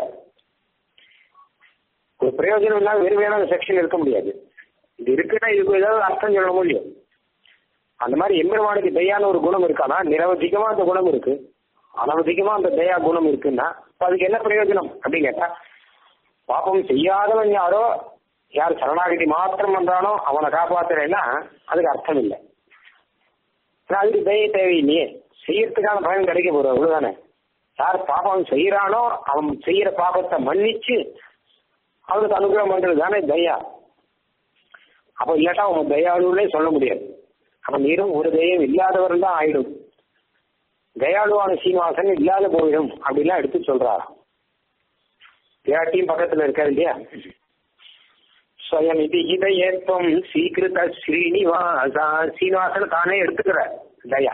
ஒரு பிரயோஜனம் இல்லாம வெறும் வேணும் அந்த செக்ஷன் இருக்க முடியாது இது இருக்குன்னா இதுக்கு ஏதாவது அர்த்தம் சொல்ல முடியும் அந்த மாதிரி எம்பெருமானுக்கு தயான ஒரு குணம் இருக்கானா நிரவதிகமா அந்த குணம் இருக்கு அனவதிகமா அந்த தயா குணம் இருக்குன்னா அப்ப அதுக்கு என்ன பிரயோஜனம் அப்படின்னு கேட்டா பாப்பம் செய்யாதவன் யாரோ யார் சரணாகதி மாத்திரம் பண்றானோ அவனை காப்பாத்துறேன்னா அதுக்கு அர்த்தம் இல்லை ஆனா அதுக்கு தயை தேவையில்லையே செய்யறதுக்கான பயன் கிடைக்க போறது அவ்வளவுதானே யார் பாபம் செய்யறானோ அவன் செய்யற பாபத்தை மன்னிச்சு அவனுக்கு அனுகிரகம் பண்றது தானே தயா அப்ப இல்லாட்டா அவன் தயாளுன்னே சொல்ல முடியாது அப்ப நீரும் ஒரு தயம் இல்லாதவர் தான் ஆயிடும் தயாளுவான சீனிவாசன் இல்லாத போயிடும் அப்படிலாம் எடுத்து சொல்றாரு விராட்டியும் பக்கத்துல இருக்காரு இல்லையா ஸ்வயம் இது இதயத்துவம் சீக்கிரத ஸ்ரீனிவாசா சீனிவாசன் தானே எடுத்துக்கிற தயா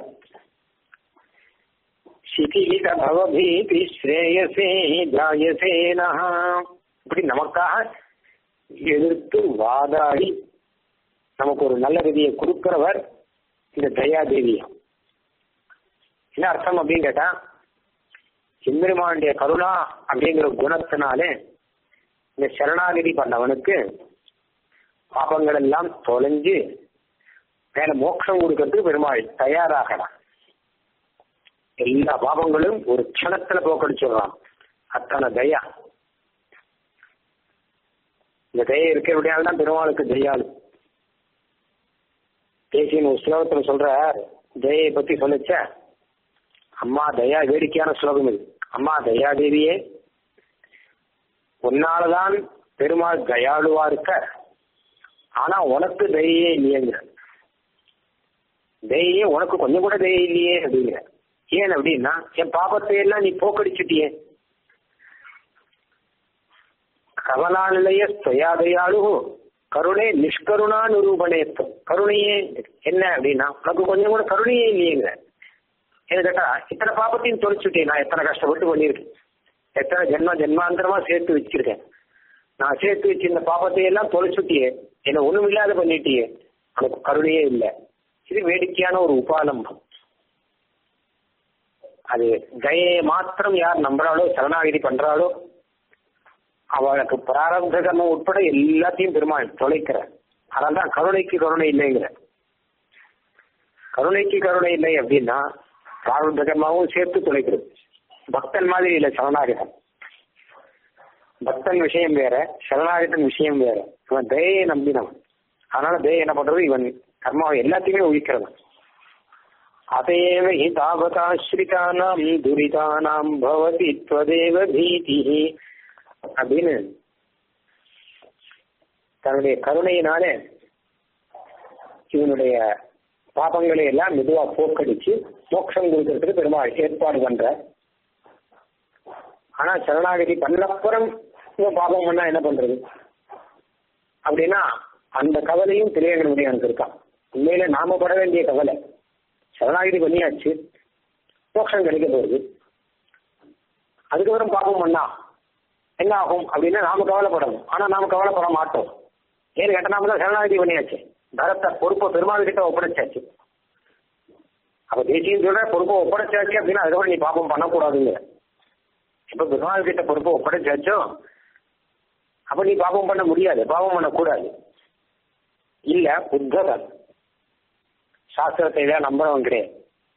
சிதிலித பவபீதி ஸ்ரேயசே ஜாயசேனா இப்படி நமக்காக எதிர்த்து வாதாடி நமக்கு ஒரு நல்ல விதியை கொடுக்கிறவர் இந்த தயாதேவியா என்ன அர்த்தம் அப்படின்னு கேட்டா எம்பெருமானுடைய கருணா அப்படிங்கிற குணத்தினாலே இந்த சரணாகதி பண்ணவனுக்கு பாபங்கள் எல்லாம் தொலைஞ்சு மேல மோட்சம் கொடுக்கறதுக்கு பெருமாள் தயாராகலாம் எல்லா பாபங்களும் ஒரு க்ஷணத்துல போக்கடிச்சிடலாம் அத்தனை தயா இந்த தயை இருக்கிறபடியால் தான் பெருமாளுக்கு தயாளு தேசியன் ஒரு ஸ்லோகத்துல சொல்ற தயையை பத்தி சொல்லிச்ச அம்மா தயா வேடிக்கையான ஸ்லோகம் இது அம்மா தயாதேவியே உன்னாலதான் பெருமாள் தயாளுவா இருக்க ஆனா உனக்கு தயையே இல்லையேங்கிற தயையே உனக்கு கொஞ்சம் கூட தயை இல்லையே அப்படிங்கிற ஏன் அப்படின்னா என் பாபத்தை எல்லாம் நீ போக்கடிச்சிட்டியே கமலாநிலைய ஸ்வயா தயாளு கருணை நிஷ்கருணா நிரூபணேத்துவம் கருணையே என்ன அப்படின்னா உனக்கு கொஞ்சம் கூட கருணையே இல்லையேங்க என்ன கேட்டா இத்தனை பாப்பத்தையும் தொலைச்சுட்டேன் நான் எத்தனை கஷ்டப்பட்டு பண்ணியிருக்கேன் எத்தனை ஜென்ம ஜென்மாந்தரமா சேர்த்து வச்சிருக்கேன் நான் சேர்த்து வச்சு இந்த பாப்பத்தை எல்லாம் தொலைச்சுட்டியே என்ன ஒண்ணும் இல்லாத பண்ணிட்டியே உனக்கு கருணையே இல்லை இது வேடிக்கையான ஒரு உபாலம்பம் அது தயை மாத்திரம் யார் நம்புறாளோ சரணாகிதி பண்றாளோ அவளுக்கு பிராரப்த கர்மம் உட்பட எல்லாத்தையும் பெருமாள் தொலைக்கிற அதனால்தான் கருணைக்கு கருணை இல்லைங்கிற கருணைக்கு கருணை இல்லை அப்படின்னா பிராரப்த கர்மாவும் சேர்த்து தொலைக்கிறது பக்தன் மாதிரி இல்லை சரணாகிதம் பக்தன் விஷயம் வேற சரணாகிதன் விஷயம் வேற இவன் தயையை நம்பினவன் அதனால தயை என்ன பண்றது இவன் கர்மாவை எல்லாத்தையுமே ஒழிக்கிறவன் அதையேவ ஹி தாவதாஸ்ரிதானாம் துரிதானாம் பவதி त्वदेव பீதி அப்படின்னு தன்னுடைய கருணையினாலே இவனுடைய பாபங்களை எல்லாம் மெதுவா போக்கடிச்சு மோட்சம் கொடுக்கறதுக்கு பெருமாள் ஏற்பாடு பண்ற ஆனா சரணாகதி பண்ணப்புறம் இவன் பாபம் பண்ணா என்ன பண்றது அப்படின்னா அந்த கவலையும் திரையங்கனுடைய எனக்கு இருக்கான் உண்மையில நாம பட வேண்டிய கவலை சரணாகிதி பண்ணியாச்சு மோட்சம் கிடைக்க போகுது அதுக்கப்புறம் பாபம் பண்ணா என்ன ஆகும் அப்படின்னா நாம கவலைப்படணும் ஆனா நாம கவலைப்பட மாட்டோம் ஏன்னு கேட்டா நாம தான் சரணாகிதி பண்ணியாச்சு பரத்தை பொறுப்பை பெருமாள் கிட்ட ஒப்படைச்சாச்சு அப்ப தேசியம் சொல்ற பொறுப்பை ஒப்படைச்சாச்சு அப்படின்னா அதுக்கப்புறம் நீ பாப்பம் பண்ணக்கூடாதுங்க இப்ப பெருமாள் கிட்ட பொறுப்பை ஒப்படைச்சாச்சோ அப்ப நீ பாபம் பண்ண முடியாது பாவம் பண்ணக்கூடாது இல்ல உத்தவன் சாஸ்திரத்தை தான் நம்புறவன் கிடையாது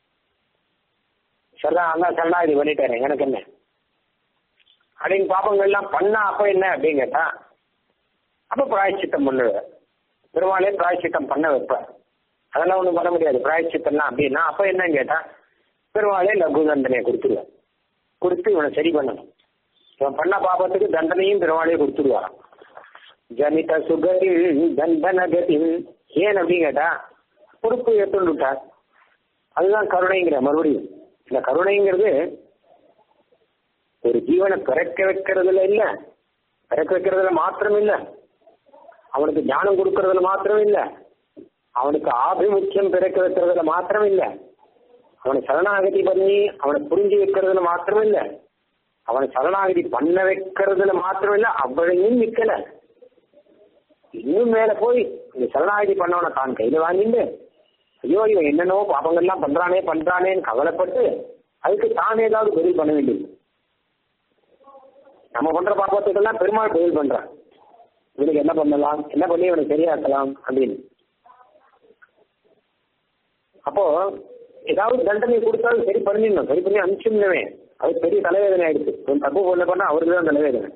சரிதான் அதான் சரணாகிதி பண்ணிட்டேன் எனக்கு என்ன அப்படின்னு பாப்பங்கள் எல்லாம் பண்ணா அப்ப என்ன அப்படின்னு கேட்டா அப்ப பிராயச்சித்தம் பண்ணுவேன் பெருமாளே பிராயச்சித்தம் பண்ண வைப்பேன் அதெல்லாம் ஒண்ணும் பண்ண முடியாது பிராயச்சித்தம்லாம் அப்படின்னா அப்ப என்னன்னு கேட்டா பெருமாளே லகு தண்டனையை கொடுத்துருவேன் கொடுத்து இவனை சரி பண்ணணும் இவன் பண்ண பாபத்துக்கு தண்டனையும் பெருமாளே கொடுத்துருவாராம் ஜனித சுகரி தண்டன கதி ஏன் அப்படின்னு கேட்டா பொறுப்பு ஏற்றுட்டார் அதுதான் கருணைங்கிற மறுபடியும் இந்த கருணைங்கிறது ஒரு ஜீவனை பிறக்க வைக்கிறதுல இல்ல பிறக்க வைக்கிறதுல மாத்திரம் இல்ல அவனுக்கு ஞானம் கொடுக்கறதுல மாத்திரம் இல்ல அவனுக்கு ஆபிமுக்கியம் பிறக்க வைக்கிறதுல மாத்திரம் இல்ல அவனை சரணாகதி பண்ணி அவனை புரிஞ்சு வைக்கிறதுல மாத்திரம் இல்ல அவனை சரணாகதி பண்ண வைக்கிறதுல மாத்திரம் இல்ல அவ்வளையும் நிக்கல இன்னும் மேல போய் இந்த சரணாகதி பண்ணவனை தான் கையில வாங்கிட்டு ஐயோ இவன் என்னென்னவோ பாபங்கள்லாம் பண்றானே பண்றானேன்னு கவலைப்பட்டு அதுக்கு தான் ஏதாவது பதில் பண்ண வேண்டியது நம்ம பண்ற பாப்பத்துக்கெல்லாம் பெருமாள் பதில் பண்றான் இவனுக்கு என்ன பண்ணலாம் என்ன பண்ணி இவனுக்கு சரியாக்கலாம் அப்படின்னு அப்போ ஏதாவது தண்டனை கொடுத்தாலும் சரி பண்ணிடணும் சரி பண்ணி அனுப்பிச்சுமே அது பெரிய தலைவேதனை ஆயிடுச்சு ஒரு தப்பு பண்ண பண்ணா அவருக்கு தான் தலைவேதனை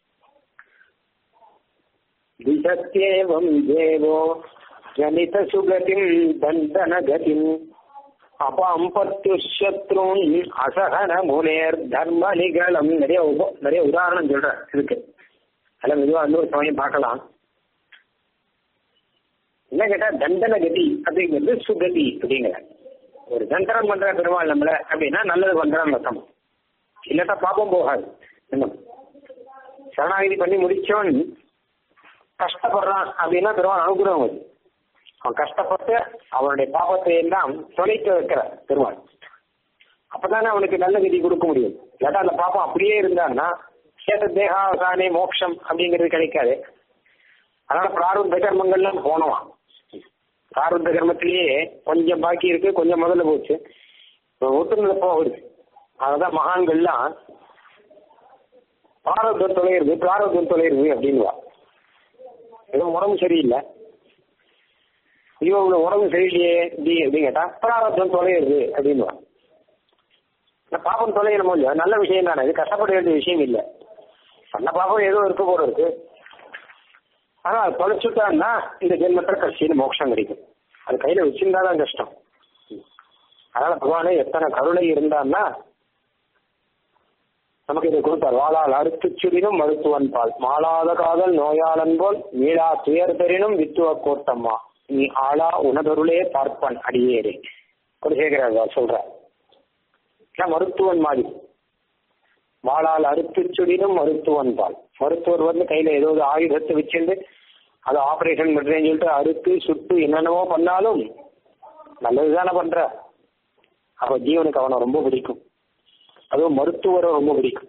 திசத்யேவம் தேவோ ஜனித சுகதிம் தண்டன கதிம் அபம்பத்யுஷத்ரூன் அசகன முனேர் தர்ம நிகழம் நிறைய உப நிறைய உதாரணம் சொல்றேன் இதுக்கு அதெல்லாம் மெதுவாக இன்னொரு சமயம் பார்க்கலாம் என்ன கேட்டா தண்டன கதி அப்படிங்கிறது சுகதி அப்படிங்கிற ஒரு தண்டனம் பண்ற பெருமாள் நம்மள அப்படின்னா நல்லது பண்றான்னு அர்த்தம் இல்லாட்டா பாப்பம் போகாது என்ன சரணாகிதி பண்ணி முடிச்சவன் கஷ்டப்படுறான் அப்படின்னா பெருமாள் அனுகிரகம் வருது அவன் கஷ்டப்பட்டு அவனுடைய பாபத்தை எல்லாம் தொலைத்து வைக்கிற பெருமாள் அப்பதானே அவனுக்கு நல்ல விதி கொடுக்க முடியும் இல்லாட்டா அந்த பாப்பம் அப்படியே இருந்தான்னா சேத தேகாவசானே மோட்சம் அப்படிங்கிறது கிடைக்காது அதனால பிராரூத்த கர்மங்கள்லாம் போனவான் பிராரூத்த கர்மத்திலேயே கொஞ்சம் பாக்கி இருக்கு கொஞ்சம் முதல்ல போச்சு ஒட்டுநல போகுது அததான் மகான்கள்லாம் பிராரப்தம் தொலைகிறது பிராரப்தம் தொலைகிறது அப்படின்வா ஏதோ உடம்பு சரியில்லை ஐயோ இவ்வளவு உடம்பு சரியில்லையே இப்படி அப்படின்னு கேட்டா பிராரப்தம் தொலைகிறது அப்படின்வா இந்த பாப்பம் தொலையணும் இல்லையா நல்ல விஷயம் தானே இது கஷ்டப்பட வேண்டிய விஷயம் இல்லை நல்ல பாப்பம் ஏதோ இருக்க போல இருக்கு ஆனா அது தொலைச்சுட்டான்னா இந்த ஜென்மத்தில் கட்சியில் மோட்சம் கிடைக்கும் அது கையில வச்சிருந்தாதான் கஷ்டம் அதனால பகவானே எத்தனை கருணை இருந்தான்னா நமக்கு இதை கொடுத்தார் வாழால் அறுத்து சுடினும் மருத்துவன் பால் மாளாத காதல் நோயாளன் போல் மீளா துயர் பெறினும் வித்துவ கோட்டம்மா நீ ஆளா உணதொருளே பார்ப்பான் அடியேறே குலசேகரர் சொல்ற மருத்துவன் மாதிரி வாளால் அறுத்து சுடினும் மருத்துவன் பால் மருத்துவர் வந்து கையில ஏதோ ஒரு ஆயுதத்தை வச்சிருந்து அது ஆபரேஷன் பண்றேன்னு சொல்லிட்டு அறுத்து சுட்டு என்னென்னவோ பண்ணாலும் நல்லதுதானே பண்ற அப்ப ஜீவனுக்கு அவனை ரொம்ப பிடிக்கும் அதுவும் மருத்துவரை ரொம்ப பிடிக்கும்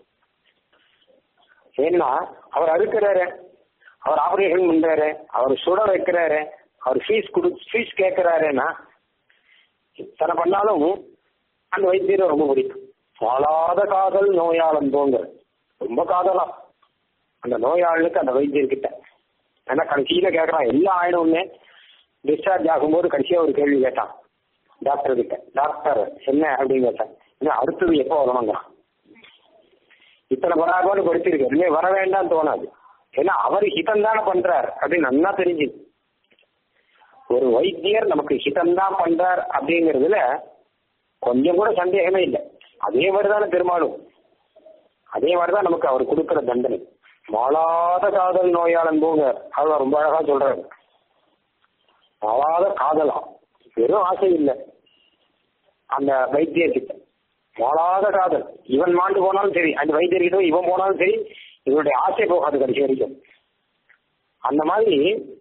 ஏன்னா அவர் அறுக்கிறாரு அவர் ஆபரேஷன் பண்றாரு அவர் சுட வைக்கிறாரு அவர் ஃபீஸ் கொடு ஃபீஸ் கேட்கிறாருன்னா இத்தனை பண்ணாலும் அந்த வைத்தியரை ரொம்ப பிடிக்கும் வாழாத காதல் நோயாளன் போங்க ரொம்ப காதலாம் அந்த நோயாளனுக்கு அந்த வைத்தியர்கிட்ட ஏன்னா கடைசியில கேட்கறான் எல்லாம் ஆயிடும்னு டிஸ்சார்ஜ் ஆகும்போது கடைசியா ஒரு கேள்வி கேட்டான் டாக்டர் கிட்ட டாக்டர் என்ன அப்படின்னு கேட்டான் இன்னும் அடுத்தது எப்போ வரணுங்கிறான் இத்தனை வராகோன்னு படிச்சிருக்கு இனிமே வர வேண்டாம்னு தோணாது ஏன்னா அவர் ஹிதம் தானே பண்றார் அப்படின்னு நல்லா தெரிஞ்சு ஒரு வைத்தியர் நமக்கு ஹிதம் தான் பண்றார் அப்படிங்கிறதுல கொஞ்சம் கூட சந்தேகமே இல்லை அதே மாதிரிதானே பெருமாளும் அதே மாதிரிதான் நமக்கு அவர் கொடுக்கிற தண்டனை மாளாத காதல் நோயாளன் போங்க அவர் ரொம்ப அழகா சொல்றாரு மாளாத காதலாம் வெறும் ஆசை இல்லை அந்த வைத்தியர்கிட்ட மாளாத காதல் இவன் மாண்டு போனாலும் சரி அந்த வைத்தியர்கிட்ட இவன் போனாலும் சரி இவனுடைய ஆசை போகாது கடைசி வரைக்கும் அந்த மாதிரி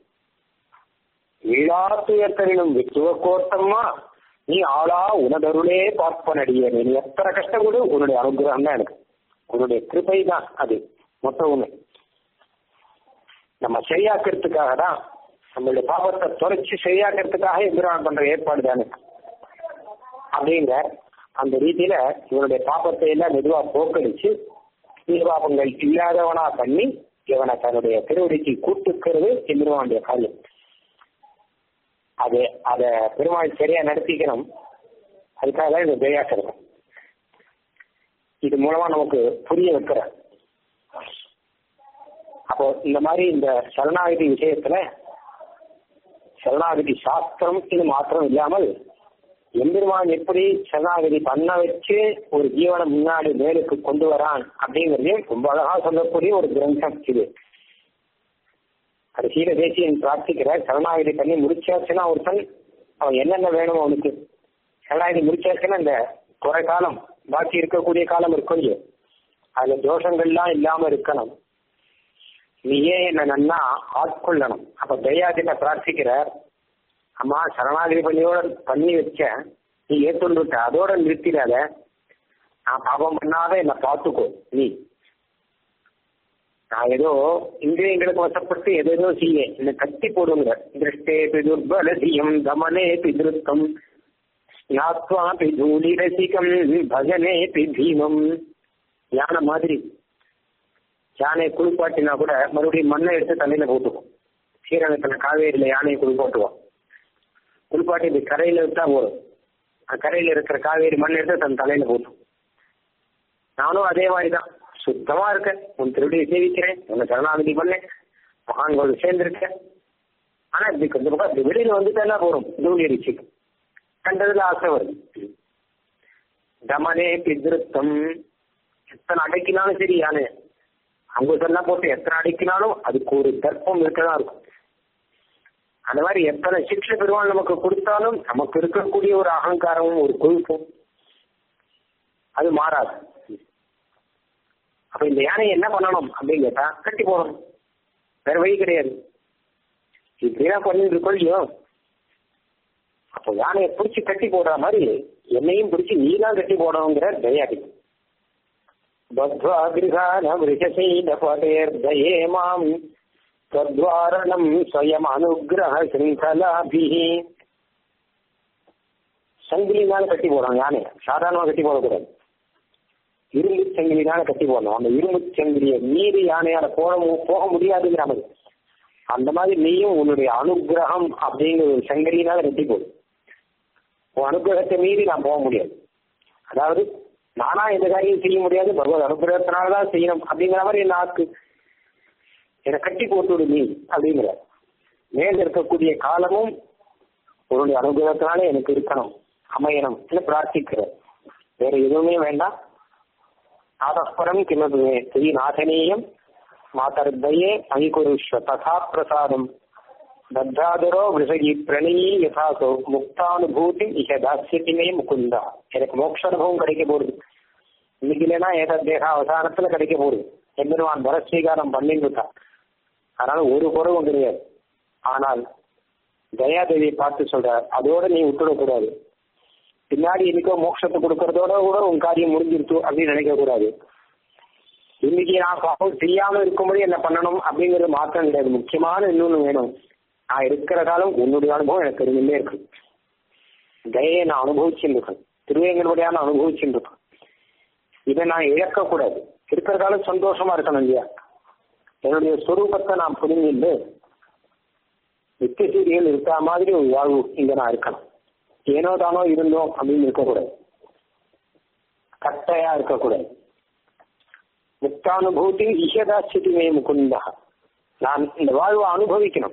வீழாத்துயர்த்தனும் வித்துவ கோர்த்தம்மா நீ ஆளா உனதருளே பார்ப்பனடிய நீ எத்தனை கஷ்டம் கொடு உன்னுடைய அனுகிரகம் தான் எனக்கு உன்னுடைய கிருபை தான் அது மொத்த உண்மை நம்ம சரியாக்கிறதுக்காக தான் நம்மளுடைய பாவத்தை தொலைச்சு சரியாக்கிறதுக்காக எதிரான் பண்ற ஏற்பாடு தானே அப்படிங்க அந்த ரீதியில இவனுடைய பாப்பத்தை எல்லாம் மெதுவா போக்கடிச்சு பாபங்கள் இல்லாதவனா பண்ணி இவனை தன்னுடைய திருவடிக்கு கூட்டுக்கிறது எம்பெருமானுடைய காரியம் அது அத பெருமாள் சரியா நடத்திக்கணும் அதுக்காக தான் இந்த தயாசனம் இது மூலமா நமக்கு புரிய வைக்கிற அப்போ இந்த மாதிரி இந்த சரணாகதி விஷயத்துல சரணாகதி சாஸ்திரம் இது மாத்திரம் இல்லாமல் எம்பெருமான் எப்படி சரணாகதி பண்ண வச்சு ஒரு ஜீவனை முன்னாடி மேலுக்கு கொண்டு வரான் அப்படிங்கறதையும் ரொம்ப அழகா சொல்லக்கூடிய ஒரு கிரந்தம் இது கடைசியில தேசியன் பிரார்த்திக்கிற சரணாகதி பண்ணி முடிச்சாச்சுன்னா ஒருத்தன் அவன் என்னென்ன வேணும் அவனுக்கு சரணாகதி முடிச்சாச்சுன்னா இந்த குறை காலம் பாக்கி இருக்கக்கூடிய காலம் இருக்கும் இல்லையோ அதுல தோஷங்கள்லாம் இல்லாம இருக்கணும் நீயே என்ன நன்னா ஆட்கொள்ளணும் அப்ப தயாதின பிரார்த்திக்கிறார் அம்மா சரணாகதி பண்ணியோட பண்ணி வச்ச நீ ஏத்துண்டு விட்ட அதோட நிறுத்திடாத நான் பாபம் பண்ணாத என்ன பார்த்துக்கோ நீ நான் ஏதோ இந்திரியங்களுக்கு வசப்பட்டு எதேதோ செய்ய என்னை கட்டி போடுங்க திருஷ்டே துர்பல சியம் தமனே திருத்தம் ஞாத்வா தூளி ரசிகம் பஜனே பீமம் யானை மாதிரி யானை குளிப்பாட்டினா கூட மறுபடியும் மண்ணை எடுத்து தண்ணியில போட்டுக்கும் ஸ்ரீரங்கத்துல காவேரியில யானையை குளிப்பாட்டுவோம் குளிப்பாட்டி இப்படி கரையில விட்டா போதும் கரையில இருக்கிற காவேரி மண் எடுத்து தன் தலையில போட்டும் நானும் அதே மாதிரிதான் சுத்தமா இருக்கேன் உன் திருடியை சேவிக்கிறேன் உன்னை சரணாகதி பண்ணேன் மகான்கள் சேர்ந்திருக்கேன் ஆனா இப்படி கொஞ்சம் பக்கம் இப்படி வெளியில வந்துட்டா போறோம் தூளி அடிச்சு கண்டதுல ஆசை வரும் தமனே பிதிருத்தம் எத்தனை அடைக்கினாலும் சரி யானை அங்குசெல்லாம் போட்டு எத்தனை அடைக்கினாலும் அதுக்கு ஒரு தர்ப்பம் இருக்கதான் இருக்கும் அந்த மாதிரி எத்தனை சிக்ஷை பெருமாள் நமக்கு கொடுத்தாலும் நமக்கு இருக்கக்கூடிய ஒரு அகங்காரமும் ஒரு கொழுப்பும் அது மாறாது அப்ப இந்த யானையை என்ன பண்ணணும் அப்படின்னு கேட்டா கட்டி போடணும் வேற வழி கிடையாது இப்படிதான் பண்ணிட்டு இருக்கோம் அப்போ யானையை பிடிச்சி கட்டி போடுற மாதிரி என்னையும் பிடிச்சி நீ தான் கட்டி போடணுங்கிற தயாரி பத்வா கிருகான விருஷசைல பதேர்தயே மாம் தத்வாரணம் ஸ்வயம் அனுகிரக சிங்கலாபிஹி சங்கிலினால கட்டி போடுறாங்க யானையை சாதாரணமா கட்டி போடக்கூடாது இரும்பு சங்கிலினால கட்டி போடணும் அந்த இரும்பு சங்கிலியை மீறி யானையால போட போக முடியாதுங்கிற மாதிரி அந்த மாதிரி நீயும் உன்னுடைய அனுகிரகம் அப்படிங்கிற ஒரு சங்கிலினால கட்டி போடு உன் அனுகிரகத்தை மீறி நான் போக முடியாது அதாவது நானா எந்த காரியம் செய்ய முடியாது பகவத் அனுகிரகத்தினாலதான் செய்யணும் அப்படிங்கிற மாதிரி என்ன ஆக்கு என்னை கட்டி போட்டு நீ அப்படிங்கிற மேல இருக்கக்கூடிய காலமும் உன்னுடைய அனுகிரகத்தினால எனக்கு இருக்கணும் அமையணும் பிரார்த்திக்கிற வேற எதுவுமே வேண்டாம் நாதஸ்பரம் கிமது ஸ்ரீ நாதனீயம் மாதர்தயே அங்கிகுருஷ்வ ததா பிரசாதம் பத்தாதரோ விசகி பிரணயி யதாசோ முக்தானுபூதி இக தாசியத்திமே முகுந்தா எனக்கு மோட்ச அனுபவம் கிடைக்க போகுது இன்னைக்கு இல்லைன்னா ஏதோ தேக அவசானத்துல கிடைக்க போகுது எம்பெருமான் வரஸ்வீகாரம் பண்ணிட்டு அதனால ஒரு குறவும் கிடையாது ஆனால் தயாதேவியை பார்த்து சொல்றார் அதோட நீ விட்டுடக்கூடாது பின்னாடி இருக்கோ மோட்சத்தை கொடுக்கறதோட கூட உன் காரியம் முடிஞ்சிருச்சு அப்படின்னு நினைக்க கூடாது இன்னைக்கு நான் பாவம் செய்யாம இருக்கும்போது என்ன பண்ணணும் அப்படிங்கிறது மாற்றம் கிடையாது முக்கியமான இன்னொன்னு வேணும் நான் இருக்கிற காலம் உன்னுடைய அனுபவம் எனக்கு தெரிஞ்சுட்டே இருக்கு தயையை நான் அனுபவிச்சுட்டு இருக்கேன் திருவேங்கனுடைய நான் அனுபவிச்சுட்டு இருக்கேன் இதை நான் இழக்கக்கூடாது இருக்கிற காலம் சந்தோஷமா இருக்கணும் இல்லையா என்னுடைய ஸ்வரூபத்தை நான் புரிஞ்சுட்டு நித்திய சீரியல் இருக்கிற மாதிரி ஒரு வாழ்வு இங்க நான் இருக்கணும் ஏனோ தானோ இருந்தோம் அப்படின்னு இருக்கக்கூடாது கட்டையா இருக்கக்கூடாது முக்தானுபூதி ஈஷதாஸ்திமே முகுந்தா நான் இந்த வாழ்வை அனுபவிக்கணும்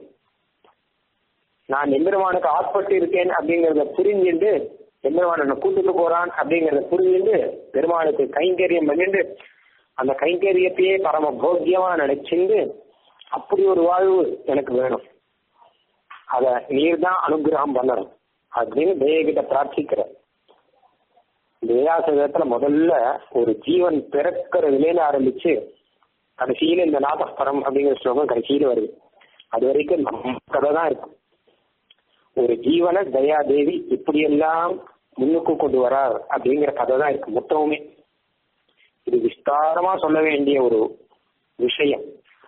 நான் எம்பெருமானுக்கு ஆட்பட்டு இருக்கேன் அப்படிங்கறத புரிஞ்சுட்டு எம்பெருமான் என்ன கூட்டுட்டு போறான் அப்படிங்கறத புரிஞ்சுட்டு பெருமானுக்கு கைங்கரியம் பண்ணிட்டு அந்த கைங்கரியத்தையே பரம போக்கியமா நினைச்சிருந்து அப்படி ஒரு வாழ்வு எனக்கு வேணும் அத நீர் தான் அனுகிரகம் பண்ணணும் அப்படின்னு தேவகிட்ட பிரார்த்திக்கிற தேயாசகத்துல முதல்ல ஒரு ஜீவன் பிறக்கிறதுலேருந்து ஆரம்பிச்சு கடைசியில இந்த நாதஸ்பரம் அப்படிங்கிற ஸ்லோகம் கடைசியில வருது அது வரைக்கும் நம்ம கதை தான் இருக்கும் ஒரு ஜீவனை தயாதேவி இப்படியெல்லாம் முன்னுக்கு கொண்டு வரார் அப்படிங்கிற கதை தான் இருக்கு மொத்தமுமே இது விஸ்தாரமா சொல்ல வேண்டிய ஒரு விஷயம்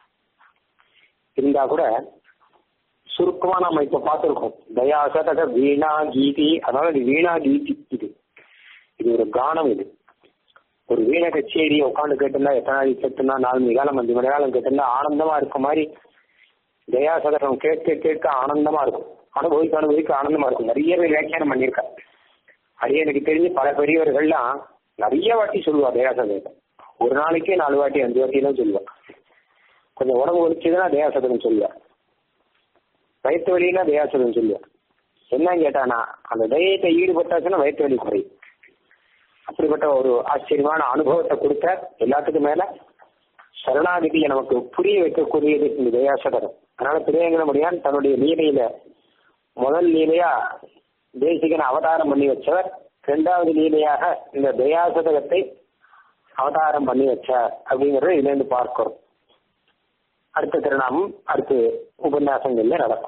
இருந்தா கூட சுருக்கமா நம்ம இப்ப பார்த்திருக்கோம் தயாசதக வீணா கீதி அதனால இது வீணா கீதி இது இது ஒரு கானம் இது ஒரு வீண கச்சேரி உட்காந்து கேட்டிருந்தா எத்தனை நாள் கேட்டிருந்தா நாலு மணி காலம் அஞ்சு மணி காலம் கேட்டிருந்தா ஆனந்தமா இருக்க மாதிரி தயாசதகம் கேட்க கேட்க ஆனந்தமா இருக்கும் அனுபவிக்க அனுபவிக்க ஆனந்தமா இருக்கும் நிறைய பேர் வியாக்கியானம் பண்ணியிருக்கா அது எனக்கு தெரிஞ்சு பல பெரியவர்கள்லாம் நிறைய வாட்டி சொல்லுவா தயாசதகத்தை ஒரு நாளைக்கே நாலு வாட்டி அஞ்சு வாட்டி தான் சொல்லுவா கொஞ்சம் உடம்பு ஒழிச்சுதான் தயாசதகம் சொல்லுவா வயிற்று வலினா தயாசதம் சொல்லுவா என்ன கேட்டானா அந்த தயத்தை ஈடுபட்டாச்சுன்னா வயிற்று வலி குறையும் அப்படிப்பட்ட ஒரு ஆச்சரியமான அனுபவத்தை கொடுத்த எல்லாத்துக்கும் மேல சரணாகதியை நமக்கு புரிய வைக்கக்கூடியது இந்த தயாசதகம் அதனால திருவேங்கடமுடியான் தன்னுடைய லீலையில முதல் லீலையா தேசிகனை அவதாரம் பண்ணி வச்சவர் இரண்டாவது லீலையாக இந்த தயாசதகத்தை அவதாரம் பண்ணி வச்சார் அப்படிங்கறத இதுல இருந்து பார்க்கிறோம் அடுத்த திருநாமம் அடுத்து உபன்யாசங்கள்ல நடக்கும்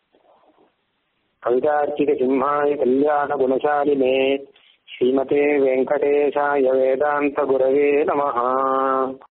கவிதார்த்திக சிம்மாய கல்யாண குணசாலினே ஸ்ரீமதே வெங்கடேஷாய வேதாந்த குரவே நமஹா